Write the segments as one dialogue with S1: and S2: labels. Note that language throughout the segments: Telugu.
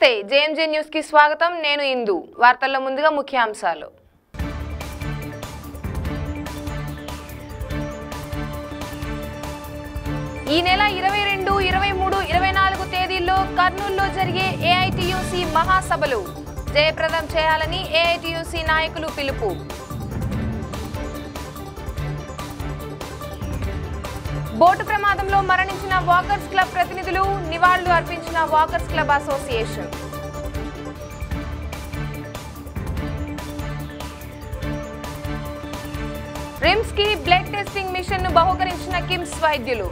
S1: నమస్తే జేఎంజే న్యూస్ కి స్వాగతం నేను ఇందు వార్తల్లో ముందుగా ముఖ్యాంశాలు ఈ నెల ఇరవై రెండు ఇరవై మూడు ఇరవై నాలుగు తేదీల్లో కర్నూలులో జరిగే ఏఐటియుసి మహాసభలు జయప్రదం చేయాలని ఏఐటియుసి నాయకులు పిలుపు బోటు ప్రమాదంలో మరణించిన వాకర్స్ క్లబ్ ప్రతినిధులు నివాళులు అర్పించిన వాకర్స్ క్లబ్ అసోసియేషన్ రిమ్స్ కి బ్లడ్ టెస్టింగ్ మిషన్ ను బహుకరించిన కిమ్స్ వైద్యులు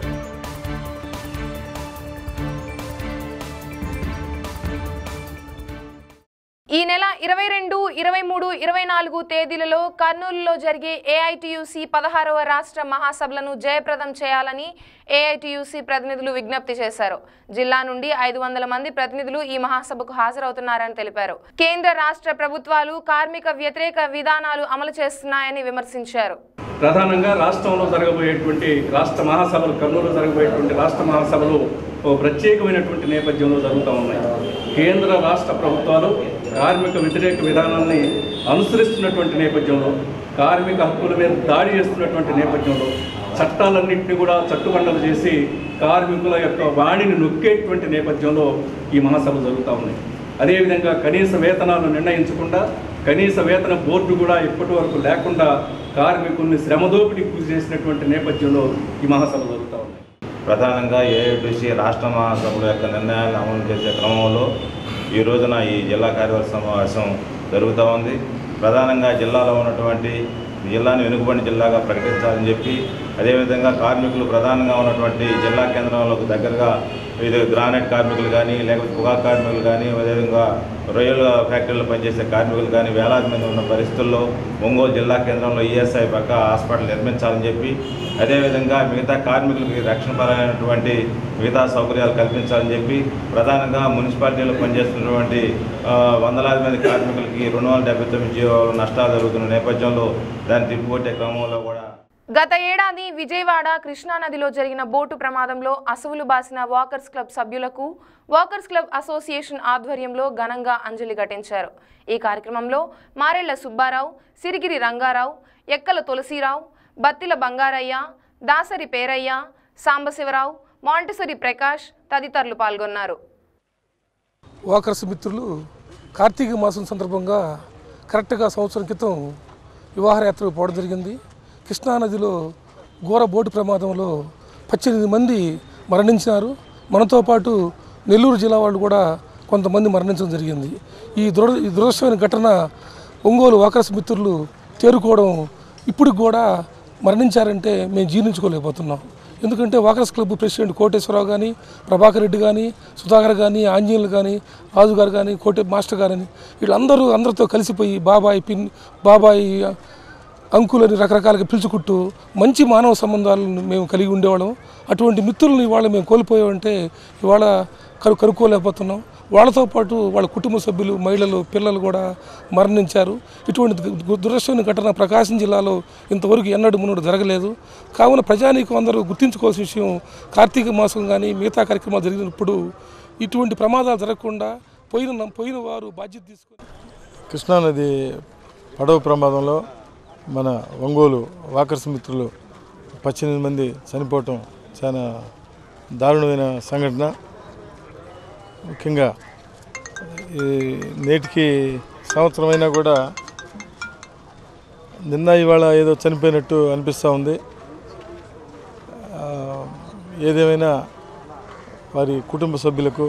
S1: ఈ నెల ఇరవై రెండు ఇరవై మూడు ఇరవై నాలుగు తేదీలలో కర్నూలులో జరిగే ఏఐటియుసి పదహారవ రాష్ట్ర మహాసభలను జయప్రదం చేయాలని ఏఐటియుసి ప్రతినిధులు విజ్ఞప్తి చేశారు జిల్లా నుండి ఐదు వందల మంది ప్రతినిధులు ఈ మహాసభకు హాజరవుతున్నారని తెలిపారు కేంద్ర రాష్ట్ర ప్రభుత్వాలు కార్మిక వ్యతిరేక విధానాలు అమలు చేస్తున్నాయని విమర్శించారు
S2: ప్రధానంగా రాష్ట్రంలో జరగబోయేటువంటి రాష్ట్ర మహాసభలు కర్నూలు జరగబోయేటువంటి రాష్ట్ర మహాసభలు ఓ ప్రత్యేకమైనటువంటి నేపథ్యంలో జరుగుతూ ఉన్నాయి కేంద్ర రాష్ట్ర ప్రభుత్వాలు కార్మిక వ్యతిరేక విధానాన్ని అనుసరిస్తున్నటువంటి నేపథ్యంలో కార్మిక హక్కుల మీద దాడి చేస్తున్నటువంటి నేపథ్యంలో చట్టాలన్నింటినీ కూడా చట్టుబండలు చేసి కార్మికుల యొక్క వాణిని నొక్కేటువంటి నేపథ్యంలో ఈ మహాసభలు జరుగుతూ ఉన్నాయి అదేవిధంగా కనీస వేతనాలు నిర్ణయించకుండా కనీస వేతన బోర్డు కూడా ఇప్పటి వరకు లేకుండా కార్మికుల్ని శ్రమదోపిడీకి గురి చేసినటువంటి నేపథ్యంలో ఈ మహాసభ జరుగుతూ ఉన్నాయి
S3: ప్రధానంగా ఏఐటీసీ రాష్ట్ర మహాసభల యొక్క నిర్ణయాలను అమలు చేసే క్రమంలో ఈ రోజున ఈ జిల్లా కార్యవర్గ సమావేశం జరుగుతూ ఉంది ప్రధానంగా జిల్లాలో ఉన్నటువంటి జిల్లాను వెనుకబడిన జిల్లాగా ప్రకటించాలని చెప్పి అదేవిధంగా కార్మికులు ప్రధానంగా ఉన్నటువంటి జిల్లా కేంద్రంలోకి దగ్గరగా ఇది గ్రానైట్ కార్మికులు కానీ లేకపోతే పొగాకు కార్మికులు కానీ అదేవిధంగా రొయ్యల ఫ్యాక్టరీలో పనిచేసే కార్మికులు కానీ వేలాది మంది ఉన్న పరిస్థితుల్లో ఒంగోలు జిల్లా కేంద్రంలో ఈఎస్ఐ పక్క హాస్పిటల్ నిర్మించాలని చెప్పి అదేవిధంగా మిగతా కార్మికులకి రక్షణపరమైనటువంటి మిగతా సౌకర్యాలు కల్పించాలని చెప్పి ప్రధానంగా మున్సిపాలిటీలో పనిచేస్తున్నటువంటి ఆ, వందలాది మంది కార్మికులకి రెండు వందల డెబ్బై తొమ్మిది జీవాలు నష్టాలు జరుగుతున్న నేపథ్యంలో దాన్ని తిప్పికొట్టే క్రమంలో కూడా
S1: గత ఏడాది విజయవాడ కృష్ణానదిలో జరిగిన బోటు ప్రమాదంలో అసువులు బాసిన వాకర్స్ క్లబ్ సభ్యులకు వాకర్స్ క్లబ్ అసోసియేషన్ ఆధ్వర్యంలో ఘనంగా అంజలి ఘటించారు ఈ కార్యక్రమంలో మారెళ్ల సుబ్బారావు సిరిగిరి రంగారావు ఎక్కల తులసిరావు బత్తిల బంగారయ్య దాసరి పేరయ్య సాంబశివరావు మాంటిసరి ప్రకాష్ తదితరులు పాల్గొన్నారు
S4: వాకర్స్ మిత్రులు కార్తీక మాసం సందర్భంగా కరెక్ట్గా సంవత్సరం క్రితం వివాహయాత్రకు పోవడం జరిగింది కృష్ణానదిలో ఘోర బోటు ప్రమాదంలో పద్దెనిమిది మంది మరణించినారు మనతో పాటు నెల్లూరు జిల్లా వాళ్ళు కూడా కొంతమంది మరణించడం జరిగింది ఈ దుర ఈ దురదృష్టమైన ఘటన ఒంగోలు వాకర్స్ మిత్రులు తేరుకోవడం ఇప్పుడు కూడా మరణించారంటే మేము జీర్ణించుకోలేకపోతున్నాం ఎందుకంటే వాకర్స్ క్లబ్ ప్రెసిడెంట్ కోటేశ్వరరావు కానీ ప్రభాకర్ రెడ్డి కానీ సుధాకర్ కానీ ఆంజనేయులు కానీ రాజు గారు కానీ కోటే మాస్టర్ గారని వీళ్ళందరూ అందరితో కలిసిపోయి బాబాయ్ పిన్ బాబాయ్ అంకులని రకరకాలుగా పిలుచుకుంటూ మంచి మానవ సంబంధాలను మేము కలిగి ఉండేవాళ్ళం అటువంటి మిత్రులను ఇవాళ మేము కోల్పోయామంటే ఇవాళ కను కనుక్కోలేకపోతున్నాం వాళ్ళతో పాటు వాళ్ళ కుటుంబ సభ్యులు మహిళలు పిల్లలు కూడా మరణించారు ఇటువంటి దు- దురదృష్టమైన ఘటన ప్రకాశం జిల్లాలో ఇంతవరకు ఎన్నడూ మున్నడు జరగలేదు కావున ప్రజానీకం అందరూ గుర్తించుకోవాల్సిన విషయం కార్తీక మాసం కానీ మిగతా కార్యక్రమాలు జరిగినప్పుడు ఇటువంటి ప్రమాదాలు జరగకుండా పోయిన పోయిన వారు బాధ్యత తీసుకొని
S5: కృష్ణానది పడవ ప్రమాదంలో మన ఒంగోలు వాకర్స్ మిత్రులు పద్దెనిమిది మంది చనిపోవటం చాలా దారుణమైన సంఘటన ముఖ్యంగా ఈ నేటికి సంవత్సరం అయినా కూడా నిన్న ఇవాళ ఏదో చనిపోయినట్టు అనిపిస్తూ ఉంది ఆ, ఏదేమైనా వారి కుటుంబ సభ్యులకు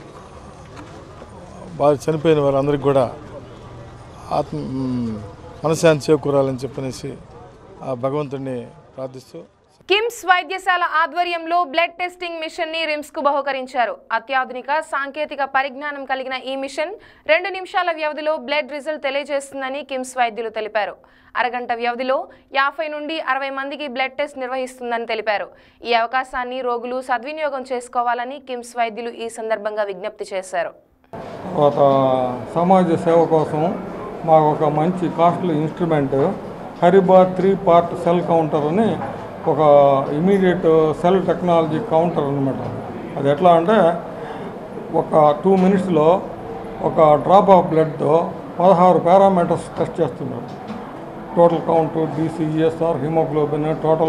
S5: వారు చనిపోయిన వారందరికీ కూడా ఆత్మ మ్, మనశ్శాంతి చేకూరాలని చెప్పనేసి ఆ భగవంతుడిని ప్రార్థిస్తూ
S1: కిమ్స్ వైద్యశాల ఆధ్వర్యంలో బ్లడ్ టెస్టింగ్ మిషన్ ని రిమ్స్ కు బహుకరించారు అత్యాధునిక సాంకేతిక పరిజ్ఞానం కలిగిన ఈ మిషన్ రెండు నిమిషాల వ్యవధిలో బ్లడ్ రిజల్ట్ తెలియజేస్తుందని కిమ్స్ వైద్యులు తెలిపారు అరగంట వ్యవధిలో యాభై నుండి అరవై మందికి బ్లడ్ టెస్ట్ నిర్వహిస్తుందని తెలిపారు ఈ అవకాశాన్ని రోగులు సద్వినియోగం చేసుకోవాలని కిమ్స్ వైద్యులు ఈ సందర్భంగా విజ్ఞప్తి చేశారు
S6: ఒక సమాజ సేవ కోసం మాకు ఒక మంచి costly instrument Horiba three part cell counter అని ఒక ఇమీడియట్ సెల్ టెక్నాలజీ కౌంటర్ అనమాట అది ఎట్లా అంటే ఒక టూ మినిట్స్లో ఒక డ్రాప్ ఆఫ్ బ్లడ్తో పదహారు పారామీటర్స్ టెస్ట్ చేస్తున్నారు total count DC ESR haemoglobin total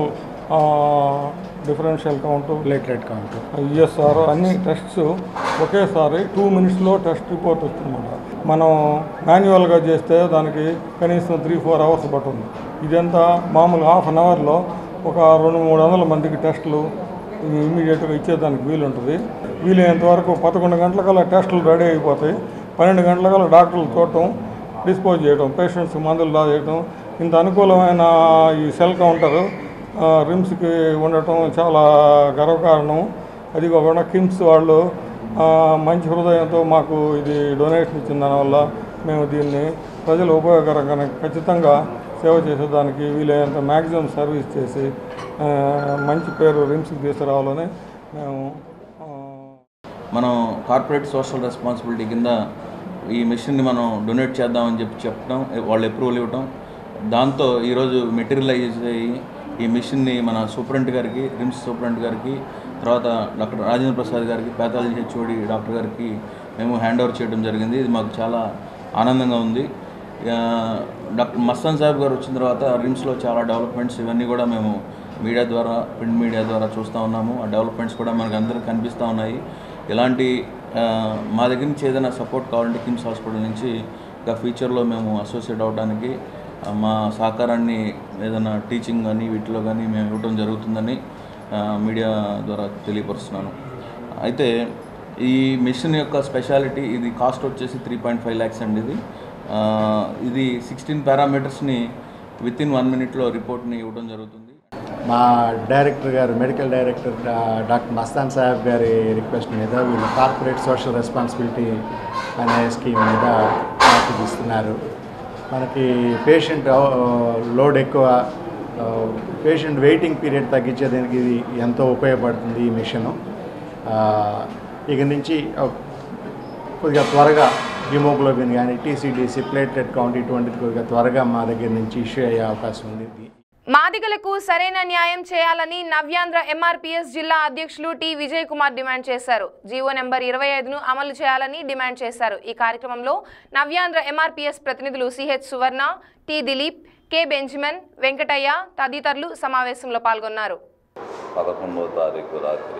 S6: differential count
S7: platelet count
S6: ESR అన్ని టెస్ట్స్ ఒకేసారి టూ మినిట్స్లో టెస్ట్ రిపోర్ట్ వస్తుందన్నమాట మనం మాన్యువల్గా చేస్తే దానికి కనీసం త్రీ ఫోర్ అవర్స్ పడుతుంది ఇదంతా మామూలు హాఫ్ అన్ అవర్లో ఒక రెండు మూడు వందల మందికి టెస్టులు ఇమీడియట్గా ఇచ్చేదానికి వీలుంటుంది వీలైనంత వరకు పదకొండు గంటలకల్లా టెస్టులు రెడీ అయిపోతాయి పన్నెండు గంటలకల్లా డాక్టర్లు చూడటం డిస్పోజ్ చేయడం పేషెంట్స్ మందులు రాజేయడం ఇంత అనుకూలమైన ఈ సెల్ కౌంటర్ ఆ, రిమ్స్కి ఉండటం చాలా గర్వకారణం అది కాకుండా కిమ్స్ వాళ్ళు ఆ, మంచి హృదయంతో మాకు ఇది డొనేషన్ ఇచ్చిన దానివల్ల మేము దీన్ని ప్రజలు ఉపయోగకరంగా ఖచ్చితంగా సేవ చేసేదానికి వీలైనంత మ్యాక్సిమం సర్వీస్ చేసి ఆ, మంచి పేరు రిమ్స్కి తీసుకురావాలని మేము ఆ,
S8: మనం కార్పొరేట్ సోషల్ రెస్పాన్సిబిలిటీ కింద ఈ మిషన్ని మనం డొనేట్ చేద్దామని చెప్పి చెప్పడం వాళ్ళు అప్రూవల్ ఇవ్వటం దాంతో ఈరోజు మెటీరియలైజ్ అయ్యి ఈ మిషన్ని మన సూపరింటెండెంట్ గారికి రిమ్స్ సూపరింటెండెంట్ గారికి తర్వాత డాక్టర్ రాజేంద్ర ప్రసాద్ గారికి పేతాలజీ హెచ్ఓడి డాక్టర్ గారికి మేము హ్యాండ్ ఓవర్ చేయడం జరిగింది ఇది మాకు చాలా ఆనందంగా ఉంది ఆ, డాక్టర్ మస్తాన్ సాహెబ్ గారు వచ్చిన తర్వాత రిమ్స్లో చాలా డెవలప్మెంట్స్ ఇవన్నీ కూడా మేము మీడియా ద్వారా ప్రింట్ మీడియా ద్వారా చూస్తూ ఉన్నాము ఆ డెవలప్మెంట్స్ కూడా మనకు అందరికీ కనిపిస్తూ ఉన్నాయి ఇలాంటి ఆ, మా దగ్గర నుంచి ఏదైనా సపోర్ట్ కావాలంటే కిమ్స్ హాస్పిటల్ నుంచి ఇంకా ఫ్యూచర్లో మేము అసోసియేట్ అవ్వడానికి ఆ, మా సహకారాన్ని ఏదైనా టీచింగ్ కానీ వీటిలో కానీ మేము ఇవ్వడం జరుగుతుందని ఆ, మీడియా ద్వారా తెలియపరుస్తున్నాను అయితే ఈ మిషన్ యొక్క స్పెషాలిటీ ఇది కాస్ట్ వచ్చేసి త్రీ పాయింట్ ఫైవ్ ల్యాక్స్ అండి ఇది ఆ, ఇది సిక్స్టీన్ పారామీటర్స్ని విత్ ఇన్ వన్ మినిట్లో రిపోర్ట్ని ఇవ్వడం జరుగుతుంది
S7: మా డైరెక్టర్ గారు మెడికల్ డైరెక్టర్ డా- డాక్టర్ మస్తాన్ సాహెబ్ గారి రిక్వెస్ట్ మీద వీళ్ళు కార్పొరేట్ సోషల్ రెస్పాన్సిబిలిటీ అనే స్కీమ్ మీద నాకు ఇస్తున్నారు మనకి పేషెంట్ లోడ్ ఎక్కువ పేషెంట్ వెయిటింగ్ పీరియడ్ తగ్గించేదానికి ఇది ఎంతో ఉపయోగపడుతుంది ఈ మిషను ఇక నుంచి ఆ, కొద్దిగా త్వరగా హిమోగ్లోబిన్ కానీ టీసీడీసీ ప్లేట్లెట్ కౌంట్ ఇటువంటిది కొద్దిగా త్వరగా మా దగ్గర నుంచి ఇష్యూ అయ్యే అవకాశం ఉంది
S1: మాదిగలకు సరైన న్యాయం చేయాలని నవ్యాంధ్ర ఎంఆర్పీఎస్ జిల్లా అధ్యక్షులు టి విజయ్ కుమార్ డిమాండ్ చేశారు జీవో నెంబర్ ఇరవై ఐదును అమలు చేయాలని డిమాండ్ చేశారు ఈ కార్యక్రమంలో నవ్యాంధ్ర ఎంఆర్పీఎస్ ప్రతినిధులు CH Suvarna T Dilip K Benjamin Venkataiah తదితరులు సమావేశంలో పాల్గొన్నారు
S9: పదకొండవ తారీఖు రాత్రి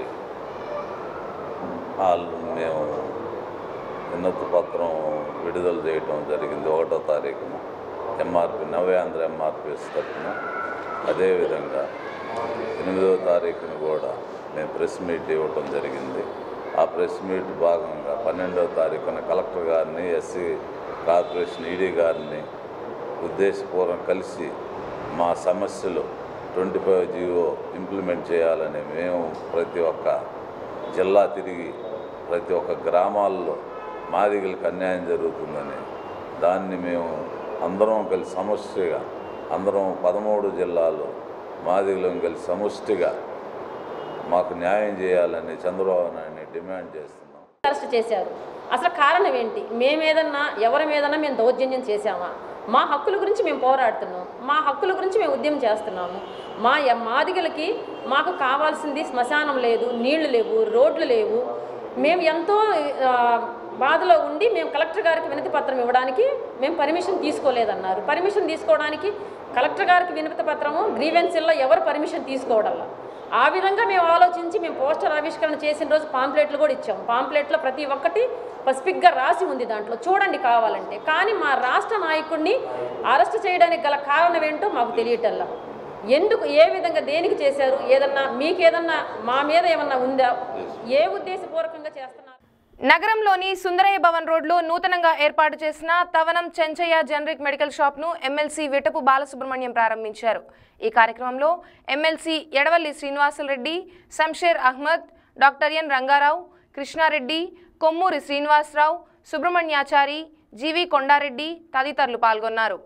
S9: వాళ్ళు మేము వినతి పత్రం విడుదల చేయటం జరిగింది ఒకటో తారీఖున ఎంఆర్పి నవ్యాంధ్ర ఎంఆర్పిఎస్ తరఫున అదేవిధంగా ఎనిమిదవ తారీఖున కూడా మేము ప్రెస్ మీట్ ఇవ్వటం జరిగింది ఆ ప్రెస్ మీట్ భాగంగా పన్నెండవ తారీఖున కలెక్టర్ గారిని ఎస్సీ కార్పొరేషన్ ఈడీ గారిని ఉద్దేశపూర్వకం కలిసి మా సమస్యలు ట్వంటీ ఫైవ్ జీవో ఇంప్లిమెంట్ చేయాలని మేము ప్రతి ఒక్క జిల్లా తిరిగి ప్రతి ఒక్క గ్రామాల్లో మాదిగలకు అన్యాయం జరుగుతుందని దాన్ని మేము అందరం కలిసి సమష్టిగా అందరం పదమూడు జిల్లాలు మాదిగలం కలిసి సముష్టిగా మాకు న్యాయం చేయాలని చంద్రబాబు నాయుడిని డిమాండ్ చేస్తున్నాం
S10: అరెస్ట్ చేశారు అసలు కారణం ఏంటి మేమేదన్నా ఎవరి మీదన్నా మేము దౌర్జన్యం చేశామా మా హక్కుల గురించి మేము పోరాడుతున్నాం మా హక్కుల గురించి మేము ఉద్యమం చేస్తున్నాము మా య- మాదిగలకి మాకు కావాల్సింది శ్మశానం లేదు నీళ్లు లేవు రోడ్లు లేవు మేము ఎంతో ఆ, బాధలో ఉండి మేము కలెక్టర్ గారికి వినతి పత్రం ఇవ్వడానికి మేము పర్మిషన్ తీసుకోలేదన్నారు పర్మిషన్ తీసుకోవడానికి కలెక్టర్ గారికి వినతి పత్రము గ్రీవెన్సీల్లో ఎవరు పర్మిషన్ తీసుకోవడంలా ఆ విధంగా మేము ఆలోచించి మేము పోస్టర్ ఆవిష్కరణ చేసిన రోజు పాంప్లెట్లు కూడా ఇచ్చాం పాంప్లెట్లో ప్రతి ఒక్కటి పసిఫిక్గా రాసి ఉంది దాంట్లో చూడండి కావాలంటే కానీ మా రాష్ట్ర నాయకుడిని అరెస్ట్ చేయడానికి గల కారణం ఏంటో మాకు తెలియటల్లా ఎందుకు ఏ విధంగా దేనికి చేశారు ఏదన్నా మీకు ఏదన్నా మా మీద ఏమన్నా ఉందా ఏ ఉద్దేశపూర్వకంగా చేస్తున్నారు
S1: నగరంలోని సుందరయ్య భవన్ రోడ్లో నూతనంగా ఏర్పాటు చేసిన తవనం చెంచయ్య జనరిక్ మెడికల్ షాప్ను ఎమ్మెల్సీ విటపు బాలసుబ్రహ్మణ్యం ప్రారంభించారు ఈ కార్యక్రమంలో MLC Edavalli Srinivasula Reddy Shamsher Ahmed doctor N Rangarao Krishnareddy Kommuri Srinivasarao Subrahmanyachari G V Kondareddy తదితరులు పాల్గొన్నారు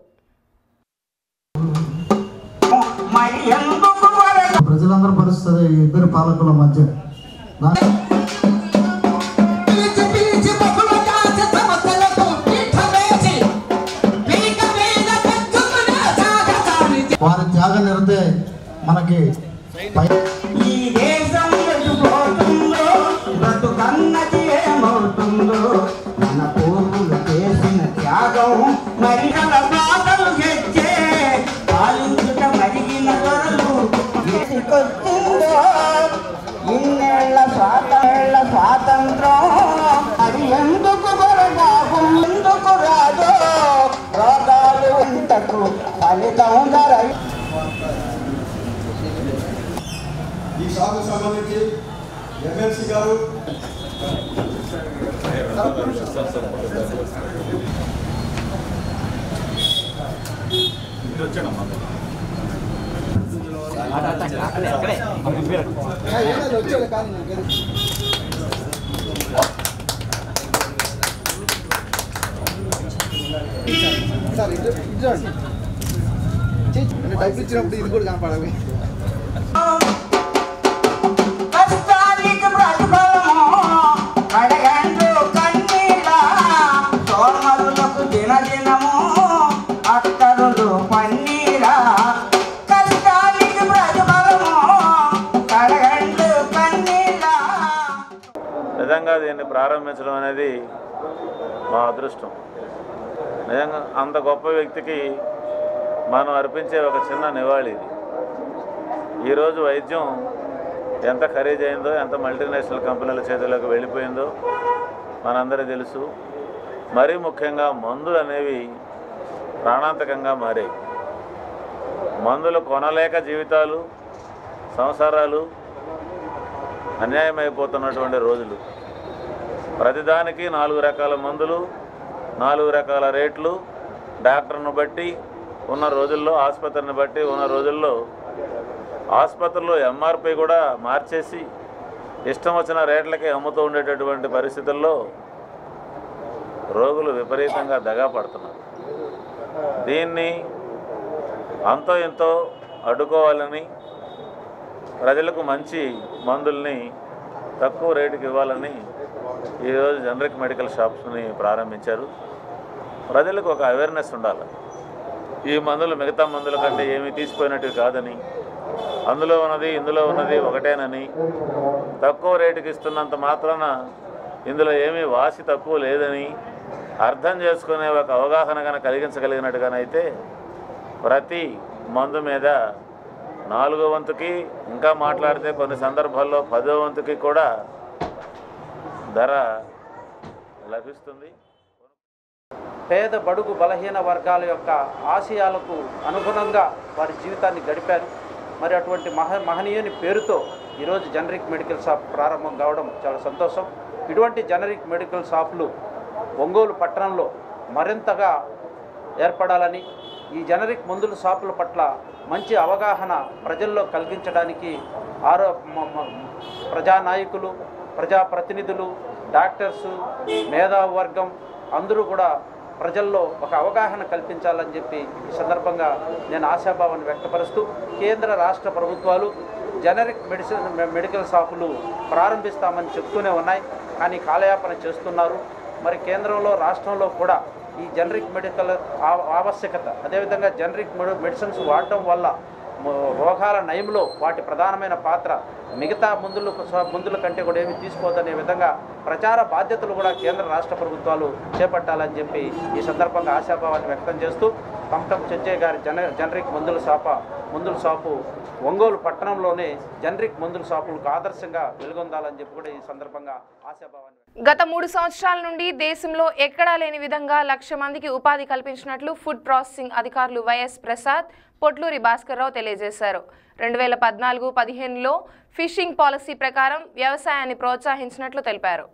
S11: ప్రజలందరూ పరిస్థితి ఈ ఇద్దరు పాలకుల మధ్య దా- వారి త్యాగ నిరతే మనకి పై
S12: ఈ దేశం ఎటుపోతుందో బ్రతుకన్నది ఏమవుతుందో మన పూర్వులు షాప్కి సంబంధించి ఎమ్మెల్సీ గారు వచ్చాడు కానీ సార్ ఇటు ఇటు చూడండి అంటే డబ్బులు ఇచ్చినప్పుడు ఇది కూడా కనపడాలి
S13: కష్టానికి ప్రతిఫలము కడగండు కన్నీళ్ళ సోమరులకు దినదినము అక్కరులు పన్నీర కష్టానికి ప్రతిఫలము కడగండు కన్నీళ్ళ
S3: నిజంగా దీన్ని ప్రారంభించడం అనేది మా అదృష్టం నిజంగా అంత గొప్ప వ్యక్తికి మనం అర్పించే ఒక చిన్న నివాళి ఇది ఈరోజు వైద్యం ఎంత ఖరీదైందో ఎంత మల్టీనేషనల్ కంపెనీల చేతుల్లోకి వెళ్ళిపోయిందో మనందరికీ తెలుసు మరీ ముఖ్యంగా మందులు అనేవి ప్రాణాంతకంగా మారాయి మందులు కొనలేక జీవితాలు సంసారాలు అన్యాయమైపోతున్నటువంటి రోజులు ప్రతిదానికి నాలుగు రకాల మందులు నాలుగు రకాల రేట్లు డాక్టర్ను బట్టి ఉన్న రోజుల్లో ఆసుపత్రిని బట్టి ఉన్న రోజుల్లో ఆసుపత్రుల్లో ఎంఆర్పి కూడా మార్చేసి ఇష్టం వచ్చిన రేట్లకి అమ్ముతూ ఉండేటటువంటి పరిస్థితుల్లో రోగులు విపరీతంగా దగా పడుతున్నారు దీన్ని అంతో ఎంతో అడ్డుకోవాలని ప్రజలకు మంచి మందుల్ని తక్కువ రేటుకి ఇవ్వాలని ఈరోజు జనరిక్ మెడికల్ షాప్స్ని ప్రారంభించారు ప్రజలకు ఒక అవేర్నెస్ ఉండాలి ఈ మందులు మిగతా మందుల కంటే ఏమీ తీసిపోయినట్టు కాదని అందులో ఉన్నది ఇందులో ఉన్నది ఒకటేనని తక్కువ రేటుకి ఇస్తున్నంత మాత్రాన ఇందులో ఏమీ వాసి తక్కువ లేదని అర్థం చేసుకునే ఒక అవగాహన కనుక కలిగించగలిగినట్టుగానైతే ప్రతి మందు మీద నాలుగో వంతుకి ఇంకా మాట్లాడితే కొన్ని సందర్భాల్లో పదో వంతుకి కూడా ధర లభిస్తుంది
S14: పేద బడుగు బలహీన వర్గాల యొక్క ఆశయాలకు అనుగుణంగా వారి జీవితాన్ని గడిపారు మరి అటువంటి మహ మహనీయుని పేరుతో ఈరోజు జనరిక్ మెడికల్ షాప్ ప్రారంభం కావడం చాలా సంతోషం ఇటువంటి జనరిక్ మెడికల్ షాపులు ఒంగోలు పట్టణంలో మరింతగా ఏర్పడాలని ఈ జనరిక్ మందుల షాపుల పట్ల మంచి అవగాహన ప్రజల్లో కలిగించడానికి ఆరో మ- మ- ప్రజానాయకులు ప్రజాప్రతినిధులు డాక్టర్సు మేధావి వర్గం అందరూ కూడా ప్రజల్లో ఒక అవగాహన కల్పించాలని చెప్పి ఈ సందర్భంగా నేను ఆశాభావాన్ని వ్యక్తపరుస్తూ కేంద్ర రాష్ట్ర ప్రభుత్వాలు జనరిక్ మెడిసిన్ మె- మెడికల్ షాపులు ప్రారంభిస్తామని చెప్తూనే ఉన్నాయి కానీ కాలయాపన చేస్తున్నారు మరి కేంద్రంలో రాష్ట్రంలో కూడా ఈ జనరిక్ మెడికల్ ఆవ- ఆవశ్యకత అదేవిధంగా జనరిక్ మెడి మెడిసిన్స్ వాడటం వల్ల మ- రోగాల నయంలో వాటి ప్రధానమైన పాత్ర మిగతా మందులు మందుల కంటే కూడా ఏమి తీసుకోవద్దనే విధంగా ప్రచార బాధ్యతలు కూడా కేంద్ర రాష్ట్ర ప్రభుత్వాలు చేపట్టాలని చెప్పి ఈ సందర్భంగా ఆశాభావాన్ని వ్యక్తం చేస్తూ టంటం చెచ్చే గారి జన జనరిక్ మందుల షాప మందుల షాపు ఒంగోలు పట్టణంలోనే జనరిక్ మందుల షాపులకు ఆదర్శంగా వెలుగొందాలని చెప్పి కూడా ఈ సందర్భంగా ఆశాభావాన్ని
S1: గత మూడు సంవత్సరాల నుండి దేశంలో ఎక్కడా లేని విధంగా లక్ష మందికి ఉపాధి కల్పించినట్లు ఫుడ్ ప్రాసెసింగ్ అధికారులు వైఎస్ ప్రసాద్ పొట్లూరి భాస్కర్రావు తెలియజేశారు రెండు వేల పద్నాలుగు పదిహేనులో ఫిషింగ్ పాలసీ ప్రకారం వ్యవసాయాన్ని ప్రోత్సహించినట్లు తెలిపారు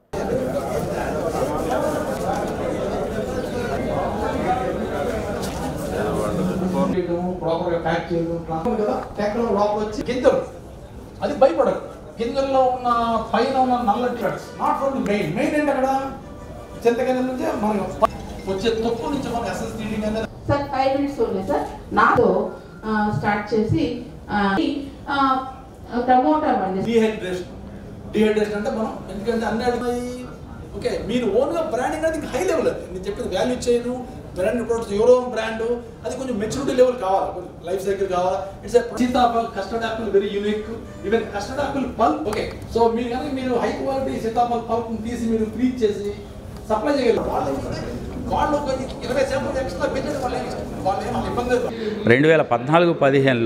S15: ప్రాపర్గా ప్యాక్ చేయడం ట్రాన్స్ఫర్ కదా ట్యాక్లో లోపల వచ్చి గింజలు అది భయపడదు గింజల్లో ఉన్న పైన ఉన్న నల్లటి నాట్ ఓన్లీ మెయిన్ మెయిన్ ఏంటి అక్కడ చింతగింజల నుంచి మనం వచ్చే తొక్కు నుంచి మనం ఎస్ఎస్ టీడింగ్ అనేది
S16: సార్ ఫైవ్ మినిట్స్ ఉన్నాయి సార్ నాతో ఆ, స్టార్ట్ చేసి ఆ, ఆ, టమోటా అండి
S15: డిహైడ్రేషన్ డిహైడ్రేషన్ అంటే మనం ఎందుకంటే అన్ని అడిగినాయి ఓకే మీరు ఓన్గా బ్రాండింగ్ అనేది ఇంకా హై లెవెల్ అది నేను చెప్పేది వాల్యూ చేయను బ్రాండ్ ప్రొడక్ట్స్ ఎవరో బ్రాండ్ అది కొంచెం మెచ్యూరిటీ లెవెల్ కావాలి కొంచెం లైఫ్ సైకిల్ కావాలా it's sitaphal custard apple very unique even custard apple pulp okay so మీరు కానీ మీరు హై క్వాలిటీ సీతాఫల్ పల్ప్ తీసి మీరు ఫ్రీజ్ చేసి సప్లై చేయగలరు వాళ్ళు వాళ్ళు ఒక ఇరవై శాతం ఎక్స్ట్రా బిల్ వాళ్ళు ఏమి- వాళ్ళు ఏమి ఇబ్బంది లేదు.
S17: రెండు వేల పద్నాలుగు పదిహేనులో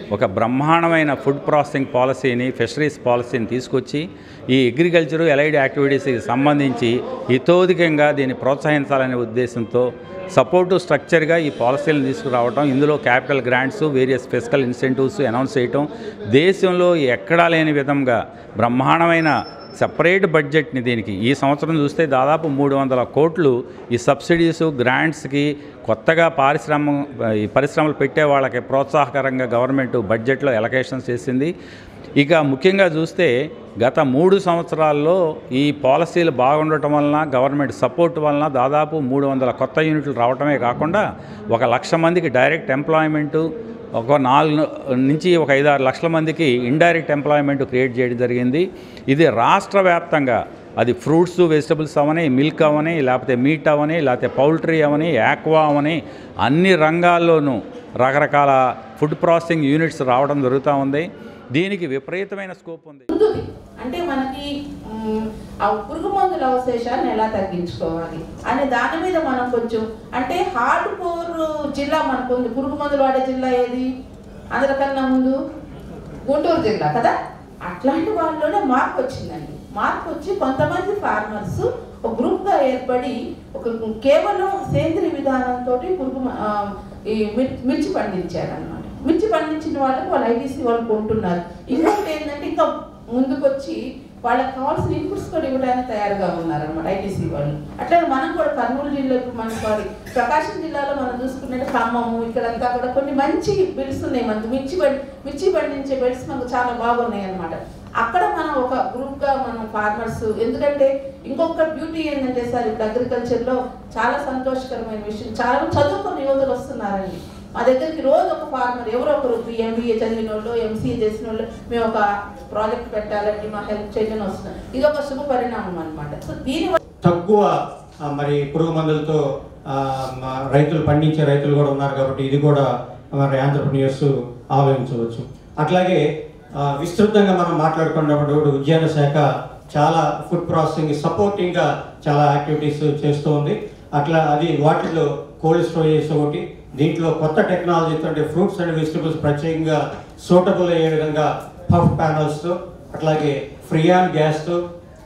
S17: ఒక బ్రహ్మాండమైన ఫుడ్ ప్రాసెసింగ్ పాలసీని ఫిషరీస్ పాలసీని తీసుకొచ్చి ఈ అగ్రికల్చర్ ఎలైడ్ యాక్టివిటీస్కి సంబంధించి హితోధికంగా దీన్ని ప్రోత్సహించాలనే ఉద్దేశంతో సపోర్టు స్ట్రక్చర్గా ఈ పాలసీలను తీసుకురావడం ఇందులో capital grants various physical incentives announce చేయటం దేశంలో ఎక్కడా లేని విధంగా బ్రహ్మాండమైన సపరేట్ బడ్జెట్ని దీనికి ఈ సంవత్సరం చూస్తే దాదాపు మూడు వందల కోట్లు ఈ సబ్సిడీస్ గ్రాంట్స్కి కొత్తగా పారిశ్రమ ఈ పరిశ్రమలు పెట్టే వాళ్ళకి ప్రోత్సాహకరంగా గవర్నమెంట్ బడ్జెట్లో ఎలకేషన్స్ చేసింది ఇక ముఖ్యంగా చూస్తే గత మూడు సంవత్సరాల్లో ఈ పాలసీలు బాగుండటం వలన గవర్నమెంట్ సపోర్ట్ వలన దాదాపు మూడు వందల కొత్త యూనిట్లు రావటమే కాకుండా ఒక లక్ష మందికి డైరెక్ట్ ఎంప్లాయ్మెంటు ఒక నాలుగు నుంచి ఒక ఐదారు లక్షల మందికి ఇండైరెక్ట్ ఎంప్లాయ్మెంట్ క్రియేట్ చేయడం జరిగింది ఇది రాష్ట్ర వ్యాప్తంగా అది ఫ్రూట్స్ వెజిటబుల్స్ అవని మిల్క్ అవని లేకపోతే మీట్ అవని లేకపోతే పౌల్ట్రీ అవని యాక్వా అవని అన్ని రంగాల్లోనూ రకరకాల ఫుడ్ ప్రాసెసింగ్ యూనిట్స్ రావడం జరుగుతూ ఉంది దీనికి విపరీతమైన స్కోప్ ఉంది
S16: అంటే మనకి మ్, ఆ పురుగు మందుల అవశేషాలను ఎలా తగ్గించుకోవాలి అనే దాని మీద మనం కొంచెం అంటే హార్డ్ కోర్ జిల్లా మనకు ఉంది పురుగు మందులు వాడే జిల్లా ఏది అందరికన్నా ముందు గుంటూరు జిల్లా కదా అట్లాంటి వాళ్ళలోనే మార్పు వచ్చిందండి మార్పు వచ్చి కొంతమంది ఫార్మర్స్ ఒక గ్రూప్గా ఏర్పడి ఒక కేవలం సేంద్రియ విధానంతో పురుగు మ- ఆ, ఈ మిర్- మిర్చి పండించారన్నమాట మిర్చి పండించిన వాళ్ళకి వాళ్ళు ఐటీసీ వాళ్ళు కొంటున్నారు ఇంకొకటి ఏంటంటే ఇంకా ముందుకొచ్చి వాళ్ళకి కావాల్సిన ఇన్పుట్స్ కూడా ఇవ్వడానికి తయారుగా ఉన్నారనమాట ఐటీసీ వాళ్ళు అట్లా మనం కూడా కర్నూలు జిల్లా ఇప్పుడు మన సారీ ప్రకాశం జిల్లాలో మనం చూసుకున్నట్టు ఖమ్మము ఇక్కడంతా కూడా కొన్ని మంచి బిల్స్ ఉన్నాయి మనకు మిర్చి పండి మిర్చి పండించే బిల్స్ మనకు చాలా బాగున్నాయి అనమాట అక్కడ మనం ఒక గ్రూప్గా మనం ఫార్మర్స్ ఎందుకంటే ఇంకొక బ్యూటీ ఏంటంటే సార్ ఇప్పుడు అగ్రికల్చర్లో చాలా సంతోషకరమైన విషయం చాలా మంది చదువుకున్న యువతలు వస్తున్నారండి మా దగ్గరికి రోజు ఒక ఫార్మర్ ఎవరో ఒకరు ఎంబీఏ చదివిన వాళ్ళు ఎంసీఏ చేసిన వాళ్ళు మేము ఒక ప్రాజెక్ట్ పెట్టాలండి మా హెల్ప్ చేయని వస్తున్నారు ఇది ఒక శుభ పరిణామం అనమాట సో దీని
S18: తక్కువ ఆ, మరి పురుగు మందులతో ఆ, మ, రైతులు పండించే రైతులు కూడా ఉన్నారు కాబట్టి ఇది కూడా మరి ఆంధ్రప్రదేశ్ ఆలోచించవచ్చు అట్లాగే ఆ, విస్తృతంగా మనం మాట్లాడుకున్నప్పుడు ఉద్యాన శాఖ చాలా ఫుడ్ ప్రాసెసింగ్ సపోర్టింగ్గా చాలా యాక్టివిటీస్ చేస్తూ ఉంది అట్లా అది వాటిలో కోల్డ్ స్టోరేజ్ ఒకటి దీంట్లో కొత్త టెక్నాలజీతో అంటే ఫ్రూట్స్ అండ్ వెజిటబుల్స్ ప్రత్యేకంగా సూటబుల్ అయ్యే విధంగా పఫ్ ప్యానల్స్తో అట్లాగే ఫ్రియాన్ గ్యాస్తో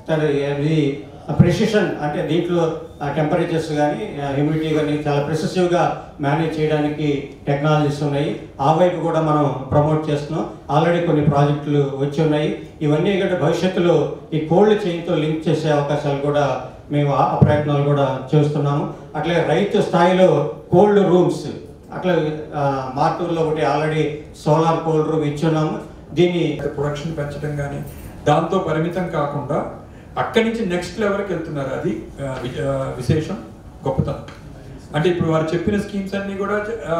S18: ఇది ప్రెసిషన్ అంటే దీంట్లో టెంపరేచర్స్ కానీ హ్యూమిడిటీ కానీ చాలా ప్రెసెసివ్గా మేనేజ్ చేయడానికి టెక్నాలజీస్ ఉన్నాయి ఆ వైపు కూడా మనం ప్రమోట్ చేస్తున్నాం ఆల్రెడీ కొన్ని ప్రాజెక్టులు వచ్చి ఉన్నాయి ఇవన్నీ కూడా భవిష్యత్తులో ఈ కోల్డ్ చైన్తో లింక్ చేసే అవకాశాలు కూడా మేము ఆ ప్రయత్నాలు కూడా చేస్తున్నాము అట్లాగే రైతు స్థాయిలో కోల్డ్ రూమ్స్ అట్లా ఆ, మార్టూరులో ఒకటి ఆల్రెడీ సోలార్ కోల్డ్ రూమ్ ఇచ్చున్నాము దీన్ని
S19: ప్రొడక్షన్ పెంచడం కానీ దాంతో పరిమితం కాకుండా అక్కడి నుంచి నెక్స్ట్ లెవెల్కి వెళ్తున్నారు అది ఆ, వి- ఆ, విశేషం గొప్పతనం అంటే ఇప్పుడు వారు చెప్పిన స్కీమ్స్ అన్నీ కూడా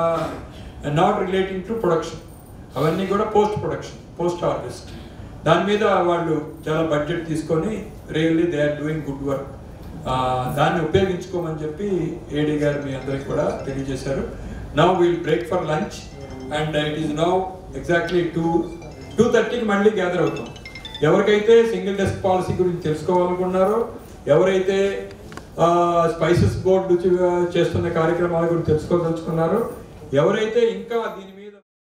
S19: నాట్ రిలేటింగ్ టు ప్రొడక్షన్ అవన్నీ కూడా పోస్ట్ ప్రొడక్షన్ పోస్ట్ హార్వెస్ట్ దాని మీద వాళ్ళు చాలా బడ్జెట్ తీసుకొని really they are doing good work దాన్ని ఉపయోగించుకోమని చెప్పి ఏడీ గారు మీ అందరికి కూడా తెలియజేశారు now will break for lunch and it is now exactly two two థర్టీకి మళ్ళీ గ్యాదర్ అవుతాం ఎవరికైతే సింగిల్ డెస్క్ పాలసీ గురించి తెలుసుకోవాలనుకున్నారో ఎవరైతే స్పైసెస్ బోర్డు చేస్తున్న కార్యక్రమాల గురించి తెలుసుకోదలుచుకున్నారో ఎవరైతే ఇంకా దీని మీద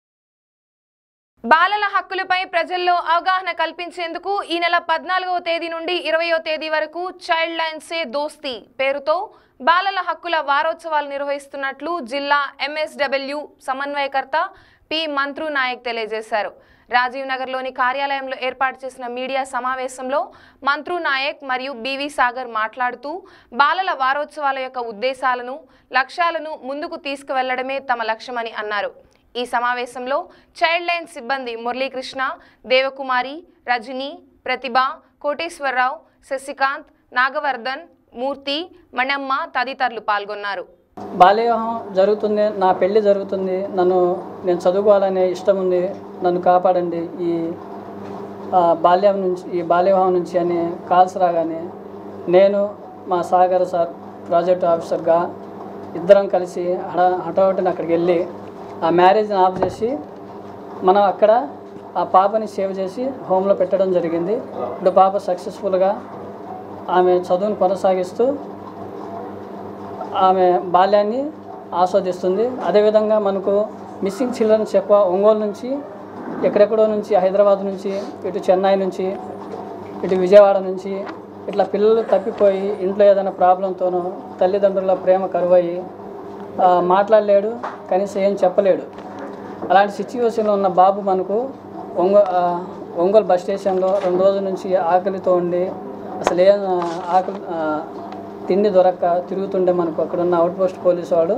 S1: బాలల హక్కులపై ప్రజల్లో అవగాహన కల్పించేందుకు ఈ నెల పద్నాలుగవ తేదీ నుండి ఇరవయో తేదీ వరకు చైల్డ్ లైన్ సే దోస్తీ పేరుతో బాలల హక్కుల వారోత్సవాలు నిర్వహిస్తున్నట్లు జిల్లా ఎంఎస్డబ్ల్యూ సమన్వయకర్త పి మంత్రు నాయక్ తెలియజేశారు రాజీవ్ నగర్లోని కార్యాలయంలో ఏర్పాటు చేసిన మీడియా సమావేశంలో మంత్రు నాయక్ మరియు బివి సాగర్ మాట్లాడుతూ బాలల వారోత్సవాల యొక్క ఉద్దేశాలను లక్ష్యాలను ముందుకు తీసుకువెళ్లడమే తమ లక్ష్యమని అన్నారు ఈ సమావేశంలో చైల్డ్ లైన్ సిబ్బంది మురళీకృష్ణ దేవకుమారి రజని ప్రతిభ కోటేశ్వరరావు శశికాంత్ నాగవర్ధన్ మూర్తి మణమ్మ తదితరులు పాల్గొన్నారు
S20: బాల్యవివాహం జరుగుతుంది నా పెళ్ళి జరుగుతుంది నన్ను నేను చదువుకోవాలనే ఇష్టం ఉంది నన్ను కాపాడండి ఈ ఆ, బాల్యం నుంచి ఈ బాల్యవివాహం నుంచి అని కాల్స్ రాగానే నేను మా సాగర్ సార్ ప్రాజెక్ట్ ఆఫీసర్గా ఇద్దరం కలిసి హడ హఠాహటిన అక్కడికి వెళ్ళి ఆ మ్యారేజ్ని ఆఫ్ చేసి మనం అక్కడ ఆ పాపని సేవ్ చేసి హోమ్లో పెట్టడం జరిగింది ఇప్పుడు పాప సక్సెస్ఫుల్గా ఆమె చదువును కొనసాగిస్తూ ఆమె బాల్యాన్ని ఆస్వాదిస్తుంది అదేవిధంగా మనకు మిస్సింగ్ చిల్డ్రన్స్ ఎక్కువ ఒంగోలు నుంచి ఎక్కడెక్కడో నుంచి హైదరాబాద్ నుంచి ఇటు చెన్నై నుంచి ఇటు విజయవాడ నుంచి ఇట్లా పిల్లలు తప్పిపోయి ఇంట్లో ఏదైనా ప్రాబ్లంతోనో తల్లిదండ్రుల ప్రేమ కరువయ్యి ఆ, మాట్లాడలేడు కనీసం ఏం చెప్పలేడు అలాంటి సిచ్యువేషన్లో ఉన్న బాబు మనకు ఒంగో ఆ, ఒంగోలు బస్ స్టేషన్లో రెండు రోజుల నుంచి ఆకలితో ఉండి అసలు ఏం ఆ, ఆకలి ఆ, తిండి దొరక్క తిరుగుతుండే మనకు అక్కడ ఉన్న అవుట్ పోస్ట్ పోలీసు వాడు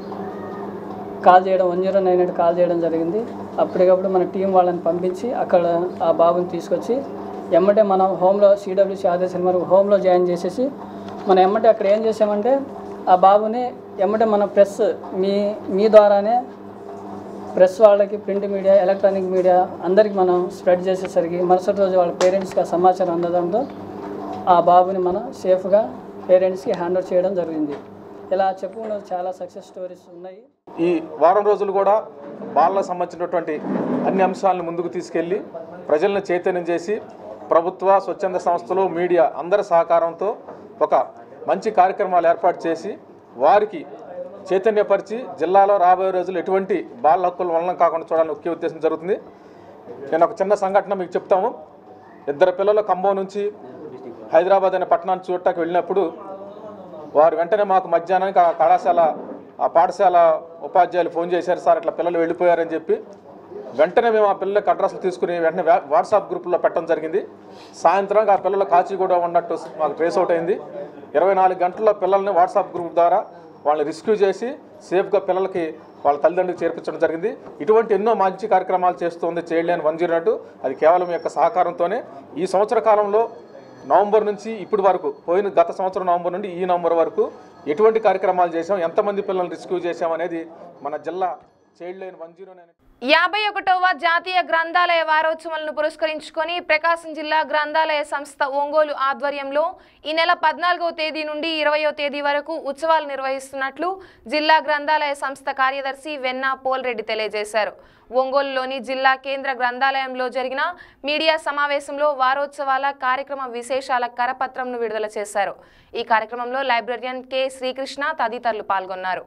S20: కాల్ చేయడం one zero nine eight call చేయడం జరిగింది అప్పటికప్పుడు మన టీం వాళ్ళని పంపించి అక్కడ ఆ బాబుని తీసుకొచ్చి ఎమ్మటే మనం హోమ్లో సిడబ్ల్యూసీ ఆదేశాల మేరకు హోమ్లో జాయిన్ చేసేసి మనం ఎమ్మటే అక్కడ ఏం చేసామంటే ఆ బాబుని ఎమ్మటే మన ప్రెస్ మీ మీ ద్వారానే ప్రెస్ వాళ్ళకి ప్రింట్ మీడియా ఎలక్ట్రానిక్ మీడియా అందరికి మనం స్ప్రెడ్ చేసేసరికి మరుసటి రోజు వాళ్ళ పేరెంట్స్కి ఆ సమాచారం అందడంతో ఆ బాబుని మనం సేఫ్గా పేరెంట్స్కి హ్యాండ్ ఓవర్ చేయడం జరిగింది ఇలా చెప్పుకున్న చాలా సక్సెస్ స్టోరీస్ ఉన్నాయి
S21: ఈ వారం రోజులు కూడా బాలకు సంబంధించినటువంటి అన్ని అంశాలను ముందుకు తీసుకెళ్ళి ప్రజలను చైతన్యం చేసి ప్రభుత్వ స్వచ్ఛంద సంస్థలు మీడియా అందరి సహకారంతో ఒక మంచి కార్యక్రమాలు ఏర్పాటు చేసి వారికి చైతన్యపరిచి జిల్లాలో రాబోయే రోజులు ఎటువంటి బాల హక్కుల వలన కాకుండా చూడాలని ముఖ్య ఉద్దేశం జరుగుతుంది నేను ఒక చిన్న సంఘటన మీకు చెప్తాము ఇద్దరు పిల్లలు ఖమ్మం నుంచి హైదరాబాద్ అనే పట్టణాన్ని చూడటానికి వెళ్ళినప్పుడు వారు వెంటనే మాకు మధ్యాహ్నానికి ఆ కళాశాల ఆ పాఠశాల ఉపాధ్యాయులు ఫోన్ చేశారు సార్ ఇట్లా పిల్లలు వెళ్ళిపోయారని చెప్పి వెంటనే మేము ఆ పిల్లలకి అడ్రస్లు తీసుకుని వెంటనే వా- వాట్సాప్ గ్రూపుల్లో పెట్టడం జరిగింది సాయంత్రం ఆ పిల్లలు కాచిగూడ ఉన్నట్టు మాకు ట్రేస్ అవుట్ అయింది ఇరవై నాలుగు గంటల్లో పిల్లల్ని వాట్సాప్ గ్రూప్ ద్వారా వాళ్ళని రెస్క్యూ చేసి సేఫ్గా పిల్లలకి వాళ్ళ తల్లిదండ్రులకు చేర్పించడం జరిగింది ఇటువంటి ఎన్నో మంచి కార్యక్రమాలు చేస్తుంది చేయలేని వన్ జీరో అది కేవలం మీ యొక్క సహకారంతోనే ఈ సంవత్సర కాలంలో నవంబర్ నుంచి ఇప్పటి వరకు పోయిన గత సంవత్సరం నవంబర్ నుండి ఈ నవంబర్ వరకు ఎటువంటి కార్యక్రమాలు చేసాం ఎంతమంది పిల్లల్ని రెస్క్యూ చేసాం అనేది మన జిల్లా చైల్డ్ లైన్ వన్ జీరో
S1: యాభై ఒకటవ జాతీయ గ్రంథాలయ వారోత్సవాలను పురస్కరించుకొని ప్రకాశం జిల్లా గ్రంథాలయ సంస్థ ఒంగోలు ఆధ్వర్యంలో ఈ నెల పద్నాలుగవ తేదీ నుండి ఇరవయో తేదీ వరకు ఉత్సవాలు నిర్వహిస్తున్నట్లు జిల్లా గ్రంథాలయ సంస్థ కార్యదర్శి వెన్నా పోల్రెడ్డి తెలియజేశారు ఒంగోలులోని జిల్లా కేంద్ర గ్రంథాలయంలో జరిగిన మీడియా సమావేశంలో వారోత్సవాల కార్యక్రమ విశేషాల కరపత్రంను విడుదల చేశారు ఈ కార్యక్రమంలో లైబ్రరియన్ కె శ్రీకృష్ణ తదితరులు పాల్గొన్నారు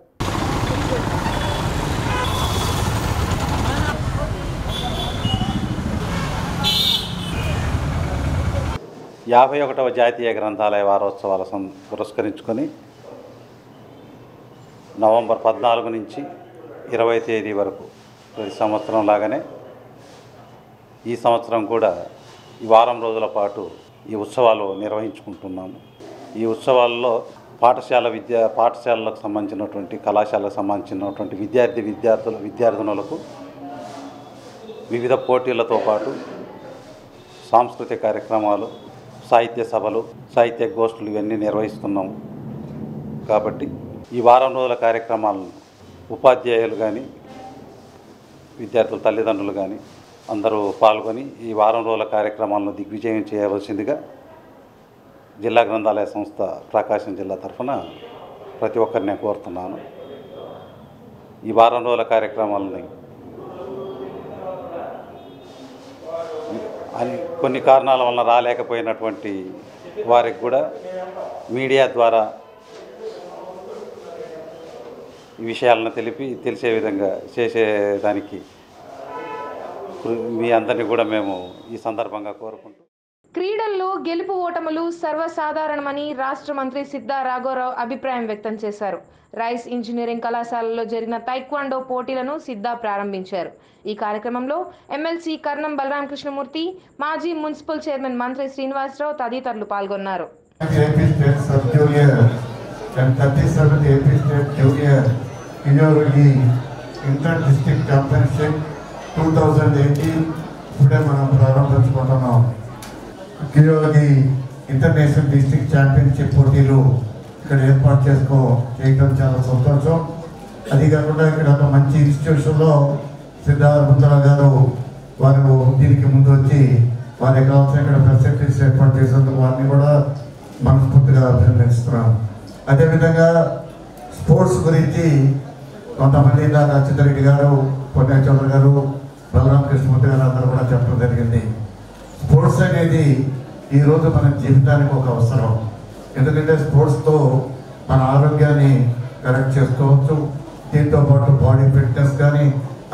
S22: యాభై ఒకటవ జాతీయ గ్రంథాలయ వారోత్సవాల సం పురస్కరించుకొని నవంబర్ పద్నాలుగు నుంచి ఇరవై తేదీ వరకు ప్రతి సంవత్సరం లాగానే ఈ సంవత్సరం కూడా ఈ వారం రోజుల పాటు ఈ ఉత్సవాలు నిర్వహించుకుంటున్నాము ఈ ఉత్సవాల్లో పాఠశాల విద్యా పాఠశాలలకు సంబంధించినటువంటి కళాశాలకు సంబంధించినటువంటి విద్యార్థి విద్యార్థుల విద్యార్థినులకు వివిధ పోటీలతో పాటు సాంస్కృతిక కార్యక్రమాలు సాహిత్య సభలు సాహిత్య గోష్ఠులు ఇవన్నీ నిర్వహిస్తున్నాము కాబట్టి ఈ వారం రోజుల కార్యక్రమాలను ఉపాధ్యాయులు కానీ విద్యార్థుల తల్లిదండ్రులు కానీ అందరూ పాల్గొని ఈ వారం రోజుల కార్యక్రమాలను దిగ్విజయం చేయవలసిందిగా జిల్లా గ్రంథాలయ సంస్థ ప్రకాశం జిల్లా తరఫున ప్రతి ఒక్కరిని నేను కోరుతున్నాను ఈ వారం రోజుల కార్యక్రమాలని అని కొన్ని కారణాల వలన రాలేకపోయినటువంటి వారికి కూడా మీడియా ద్వారా ఈ విషయాలను తెలిపి తెలిసే విధంగా చేసేదానికి మీ అందరినీ కూడా మేము ఈ సందర్భంగా కోరుకుంటూ
S1: క్రీడల్లో గెలుపు ఓటములు సర్వసాధారణమని రాష్ట్ర మంత్రి సిద్ధా రాఘవరావు అభిప్రాయం వ్యక్తం చేశారు రైస్ ఇంజనీరింగ్ కళాశాలలో జరిగిన తైక్వాండో పోటీలను సిద్ధా ప్రారంభించారు ఈ కార్యక్రమంలో ఎమ్మెల్సీ కర్ణం బలరామకృష్ణమూర్తి మాజీ మున్సిపల్ చైర్మన్ మంత్రి శ్రీనివాసరావు తదితరులు పాల్గొన్నారు
S23: AP State Sub Junior and 37th AP State Junior ఈ inter district championship two thousand eighteen ఇప్పుడే మనం ప్రారంభించుకుంటున్నాం ఈరోజు ఇంటర్నేషనల్ డిస్ట్రిక్ట్ ఛాంపియన్షిప్ పోటీలు ఇక్కడ ఏర్పాటు చేసుకో చేయడం చాలా సంతోషం అది కాకుండా ఇక్కడ ఒక మంచి ఇన్స్టిట్యూషన్లో సిద్ధార్థ గారు వారు దీనికి ముందు వచ్చి వారికి కావాల్సిన ఇక్కడ ఫెసిలిటీస్ ఏర్పాటు చేసేందుకు వారిని కూడా మనస్ఫూర్తిగా అభినందిస్తున్నాం అదేవిధంగా స్పోర్ట్స్ గురించి కొంతమంది ఇందాక అచ్యుతరెడ్డి గారు పొన్నేశ్వర గారు బలరామ కృష్ణమూర్తి గారు అందరూ కూడా చెప్పడం జరిగింది స్పోర్ట్స్ అనేది ఈరోజు మన జీవితానికి ఒక అవసరం ఎందుకంటే స్పోర్ట్స్తో మన ఆరోగ్యాన్ని కరెక్ట్ చేసుకోవచ్చు దీంతో పాటు బాడీ ఫిట్నెస్ కానీ